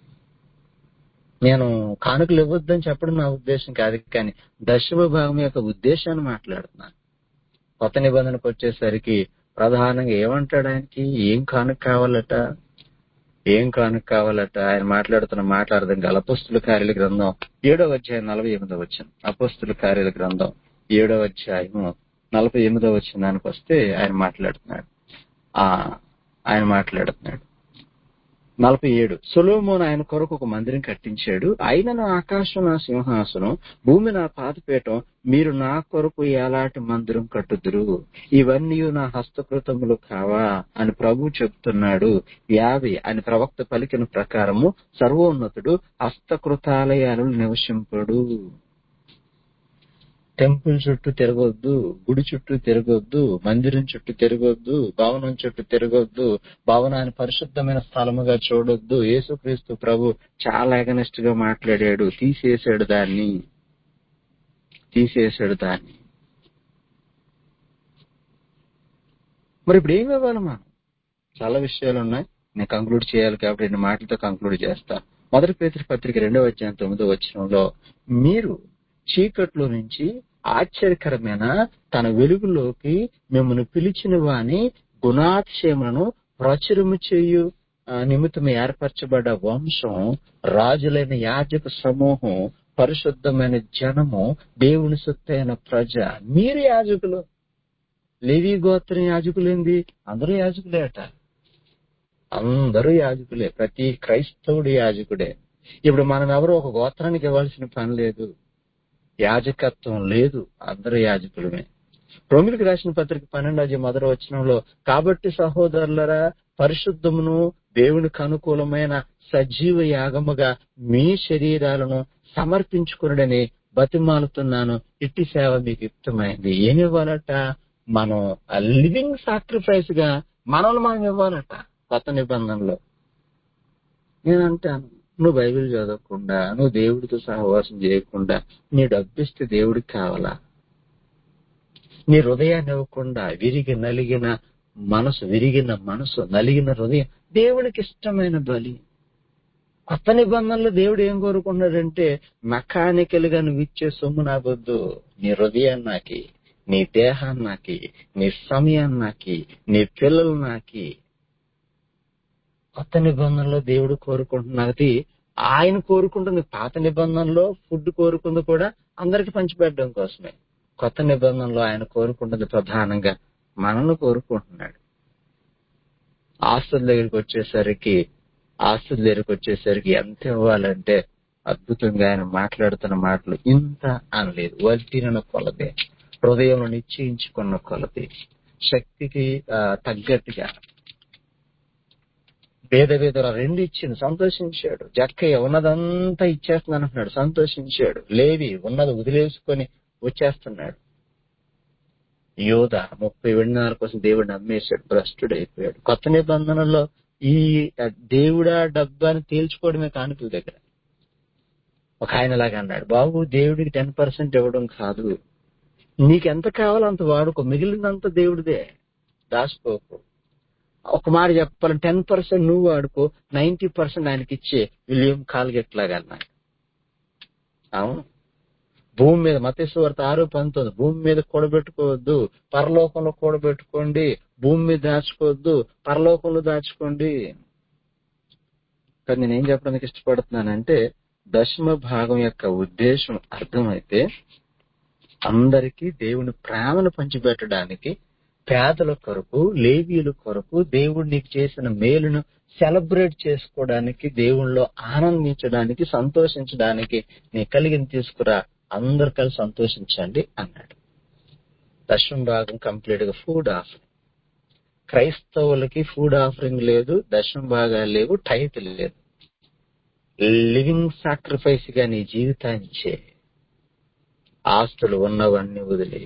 నేను కానుకలు ఇవ్వద్దని చెప్పడం నా ఉద్దేశం కాదు కానీ దశమ భాగం యొక్క ఉద్దేశాన్ని మాట్లాడుతున్నాను కొత్త నిబంధనకు వచ్చేసరికి ప్రధానంగా ఏమంటాడు ఆయనకి ఏం కానుక కావాలట ఏం కానుక కావాలట ఆయన మాట్లాడుతున్న మాట్లాడదాం అపస్తుల కార్యాల గ్రంథం ఏడవ అధ్యాయం నలభై ఎనిమిదవ వచ్చిన అపస్తుల కార్యాల గ్రంథం ఏడవ అధ్యాయము నలభై ఎనిమిదవ వచ్చిన దానికి వస్తే ఆయన మాట్లాడుతున్నాడు ఆ ఆయన మాట్లాడుతున్నాడు నలభై ఏడు సొలోమోన్ ఆయన కొరకు ఒక మందిరం కట్టించాడు అయినను ఆకాశం నా సింహాసనం భూమి నా పాతపీఠం మీరు నా కొరకు ఎలాంటి మందిరం కట్టుదురు ఇవన్నీ నా హస్తకృతములు కావా అని ప్రభు చెప్తున్నాడు యాభై అని ప్రవక్త పలికిన ప్రకారము సర్వోన్నతుడు హస్తకృతాలయాలను నివసింపడు టెంపుల్ చుట్టూ తిరగొద్దు గుడి చుట్టూ తిరగొద్దు మందిరం చుట్టూ తిరగొద్దు భవనం చుట్టూ తిరగొద్దు భవనాన్ని పరిశుద్ధమైన స్థలముగా చూడొద్దు యేసుక్రీస్తు ప్రభు చాలా ఎగనిస్ట్ గా మాట్లాడాడు తీసేశాడు దాన్ని తీసేశాడు దాన్ని మరి ఇప్పుడు ఏం ఇవ్వాలి మనం చాలా విషయాలు ఉన్నాయి నేను కంక్లూడ్ చేయాలి కాబట్టి రెండు మాటలతో కంక్లూడ్ చేస్తా మొదటి పేతృ పత్రిక రెండవ అధ్యాయం తొమ్మిదో వచనంలో మీరు చీకట్లో నుంచి ఆశ్చర్యకరమైన తన వెలుగులోకి మిమ్మల్ని పిలిచిన వాని గుణాతిశయములను ప్రచురము చేయు ఆ, నిమిత్తం ఏర్పరచబడ్డ వంశం రాజులైన యాజక సమూహం పరిశుద్ధమైన జనము దేవుని సొత్తైన ప్రజ మీరు యాజకులు లేవి గోత్రం యాజకులేంది అందరూ యాజకులే అట అందరూ యాజకులే ప్రతి క్రైస్తవుడు యాజకుడే ఇప్పుడు మనం ఎవరు ఒక గోత్రానికి ఇవ్వాల్సిన పని లేదు యాజకత్వం లేదు అందరూ యాజకులమే రోమిలికి రాసిన పత్రిక పన్నెండు అధ్యాయం మొదటి వచనంలో కాబట్టి సహోదరులరా పరిశుద్ధమును దేవునికి అనుకూలమైన సజీవ యాగముగా మీ శరీరాలను సమర్పించుకునడని బతిమాలుతున్నాను ఇట్టి సేవ మీకు యుక్తమైంది ఏమి ఇవ్వాలట మనం లివింగ్ సాక్రిఫైస్ గా మనల్ని మనం ఇవ్వాలట కొత్త నిబంధనలో నేను అంటాను నువ్వు బైబిల్ చదవకుండా నువ్వు దేవుడితో సహవాసం చేయకుండా నీ డబ్బిస్తే దేవుడికి కావాలా నీ హృదయాన్ని ఇవ్వకుండా విరిగి నలిగిన మనసు విరిగిన మనసు నలిగిన హృదయం దేవుడికి ఇష్టమైన బలి కొత్త నిబంధనలు దేవుడు ఏం కోరుకున్నాడంటే మెకానికల్ గా నువ్వు ఇచ్చే సొమ్ము నాకొద్దు నీ హృదయాన్ని నాకి నీ దేహాన్ని నాకి నీ సమయాన్ని నాకి నీ పిల్లలు నాకి కొత్త నిబంధనలో దేవుడు కోరుకుంటున్నది ఆయన కోరుకుంటుంది పాత నిబంధనలో ఫుడ్ కోరుకుంది కూడా అందరికి పంచిపెట్టడం కోసమే కొత్త నిబంధనలో ఆయన కోరుకుంటుంది ప్రధానంగా మనల్ని కోరుకుంటున్నాడు ఆస్తుల దగ్గరికి వచ్చేసరికి ఆస్తుల దగ్గరికి వచ్చేసరికి ఎంత ఇవ్వాలంటే అద్భుతంగా ఆయన మాట్లాడుతున్న మాటలు ఇంత అనలేదు వల్టిన కొలతే హృదయంలో నిశ్చయించుకున్న కొలతే శక్తికి ఆ, తగ్గట్టుగా భేద భేదల రెండు ఇచ్చింది సంతోషించాడు జక్కయ్య ఉన్నదంతా ఇచ్చేస్తున్నాను అంటున్నాడు సంతోషించాడు లేవి ఉన్నది వదిలేసుకొని వచ్చేస్తున్నాడు యోధ ముప్పై వెండినాల కోసం దేవుడిని అమ్మేశాడు భ్రష్టుడు అయిపోయాడు కొత్త నిబంధనలో ఈ దేవుడా డబ్బాని తేల్చుకోవడమే కానుకల దగ్గర ఒక ఆయన లాగా అన్నాడు బాబు దేవుడికి టెన్ పర్సెంట్ ఇవ్వడం కాదు నీకెంత కావాలో అంత వాడుకో మిగిలినంత దేవుడిదే దాచుకోకు ఒక మాట చెప్పాలంటే టెన్ పర్సెంట్ నువ్వు వాడుకో నైన్టీ పర్సెంట్ ఆయనకి ఇచ్చే విలియం కాల్గెట్ లాగా అన్నాడు అవును భూమి మీద మతేశ్వర్త ఆరు పంతొమ్మిది భూమి మీద కూడబెట్టుకోవద్దు పరలోకంలో కూడబెట్టుకోండి భూమి మీద దాచుకోవద్దు పరలోకంలో దాచుకోండి కానీ నేనేం చెప్పడానికి ఇష్టపడుతున్నానంటే దశమ భాగం యొక్క ఉద్దేశం అర్థమైతే అందరికీ దేవుని ప్రేమను పంచిపెట్టడానికి పేదల కొరకు లేవీల కొరకు దేవుడు నీకు చేసిన మేలును సెలబ్రేట్ చేసుకోవడానికి దేవుళ్ళలో ఆనందించడానికి సంతోషించడానికి నీ కలిగిన తీసుకురా అందరు కలిసి సంతోషించండి అన్నాడు దశం భాగం కంప్లీట్ గా ఫుడ్ ఆఫరింగ్ క్రైస్తవులకి ఫుడ్ ఆఫరింగ్ లేదు దశం భాగాలు లేవు టైత్ లేదు లివింగ్ సాక్రిఫైస్ గా నీ జీవితాన్ని ఇచ్చే ఆస్తులు ఉన్నవన్నీ వదిలే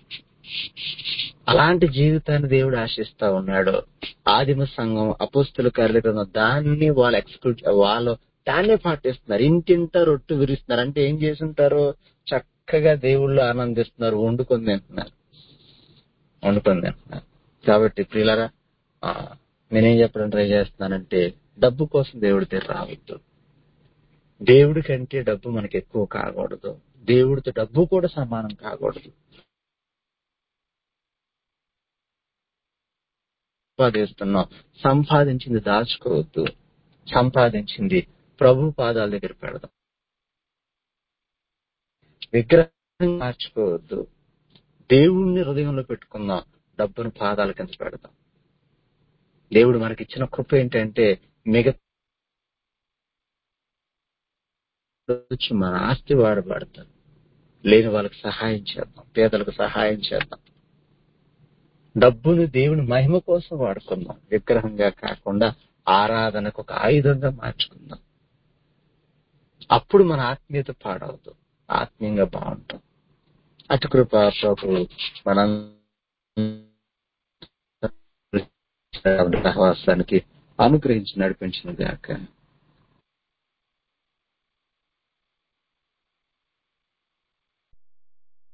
అలాంటి జీవితాన్ని దేవుడు ఆశిస్తా ఉన్నాడు ఆదిమ సంఘం అపుస్తుల కార్యక్రమ దాన్ని వాళ్ళు ఎక్స్క్లూడ్ వాళ్ళు దాన్నే పాటిస్తున్నారు ఇంటింట రొట్టు విరుస్తున్నారు అంటే ఏం చేసుంటారు చక్కగా దేవుళ్ళు ఆనందిస్తున్నారు వండుకొని తింటున్నారు వండుకొని తింటున్నారు కాబట్టి ప్రియులరా ఆ, నేనేం చెప్పడం ట్రై చేస్తున్నానంటే డబ్బు కోసం దేవుడి దగ్గర రావద్దు దేవుడి కంటే డబ్బు మనకి ఎక్కువ కాకూడదు దేవుడితో డబ్బు కూడా సమానం కాకూడదు సంపాదిస్తున్నాం సంపాదించింది దాచుకోవద్దు సంపాదించింది ప్రభు పాదాల దగ్గర పెడదాం విగ్రహం మార్చుకోవద్దు దేవుణ్ణి హృదయంలో పెట్టుకుందాం డబ్బును పాదాల కింద పెడదాం దేవుడు మనకి ఇచ్చిన కృప ఏంటంటే మిగతా వచ్చి మన ఆస్తి వాడబడతాం లేని వాళ్ళకి సహాయం చేద్దాం పేదలకు సహాయం చేద్దాం డబ్బును దేవుని మహిమ కోసం వాడుకుందాం విగ్రహంగా కాకుండా ఆరాధనకు ఒక ఆయుధంగా మార్చుకుందాం అప్పుడు మన ఆత్మీయత పాడవద్దు ఆత్మీయంగా బాగుంటాం అటు కృప ప్రభు మనం సహవాసానికి అనుగ్రహించి నడిపించిన గాక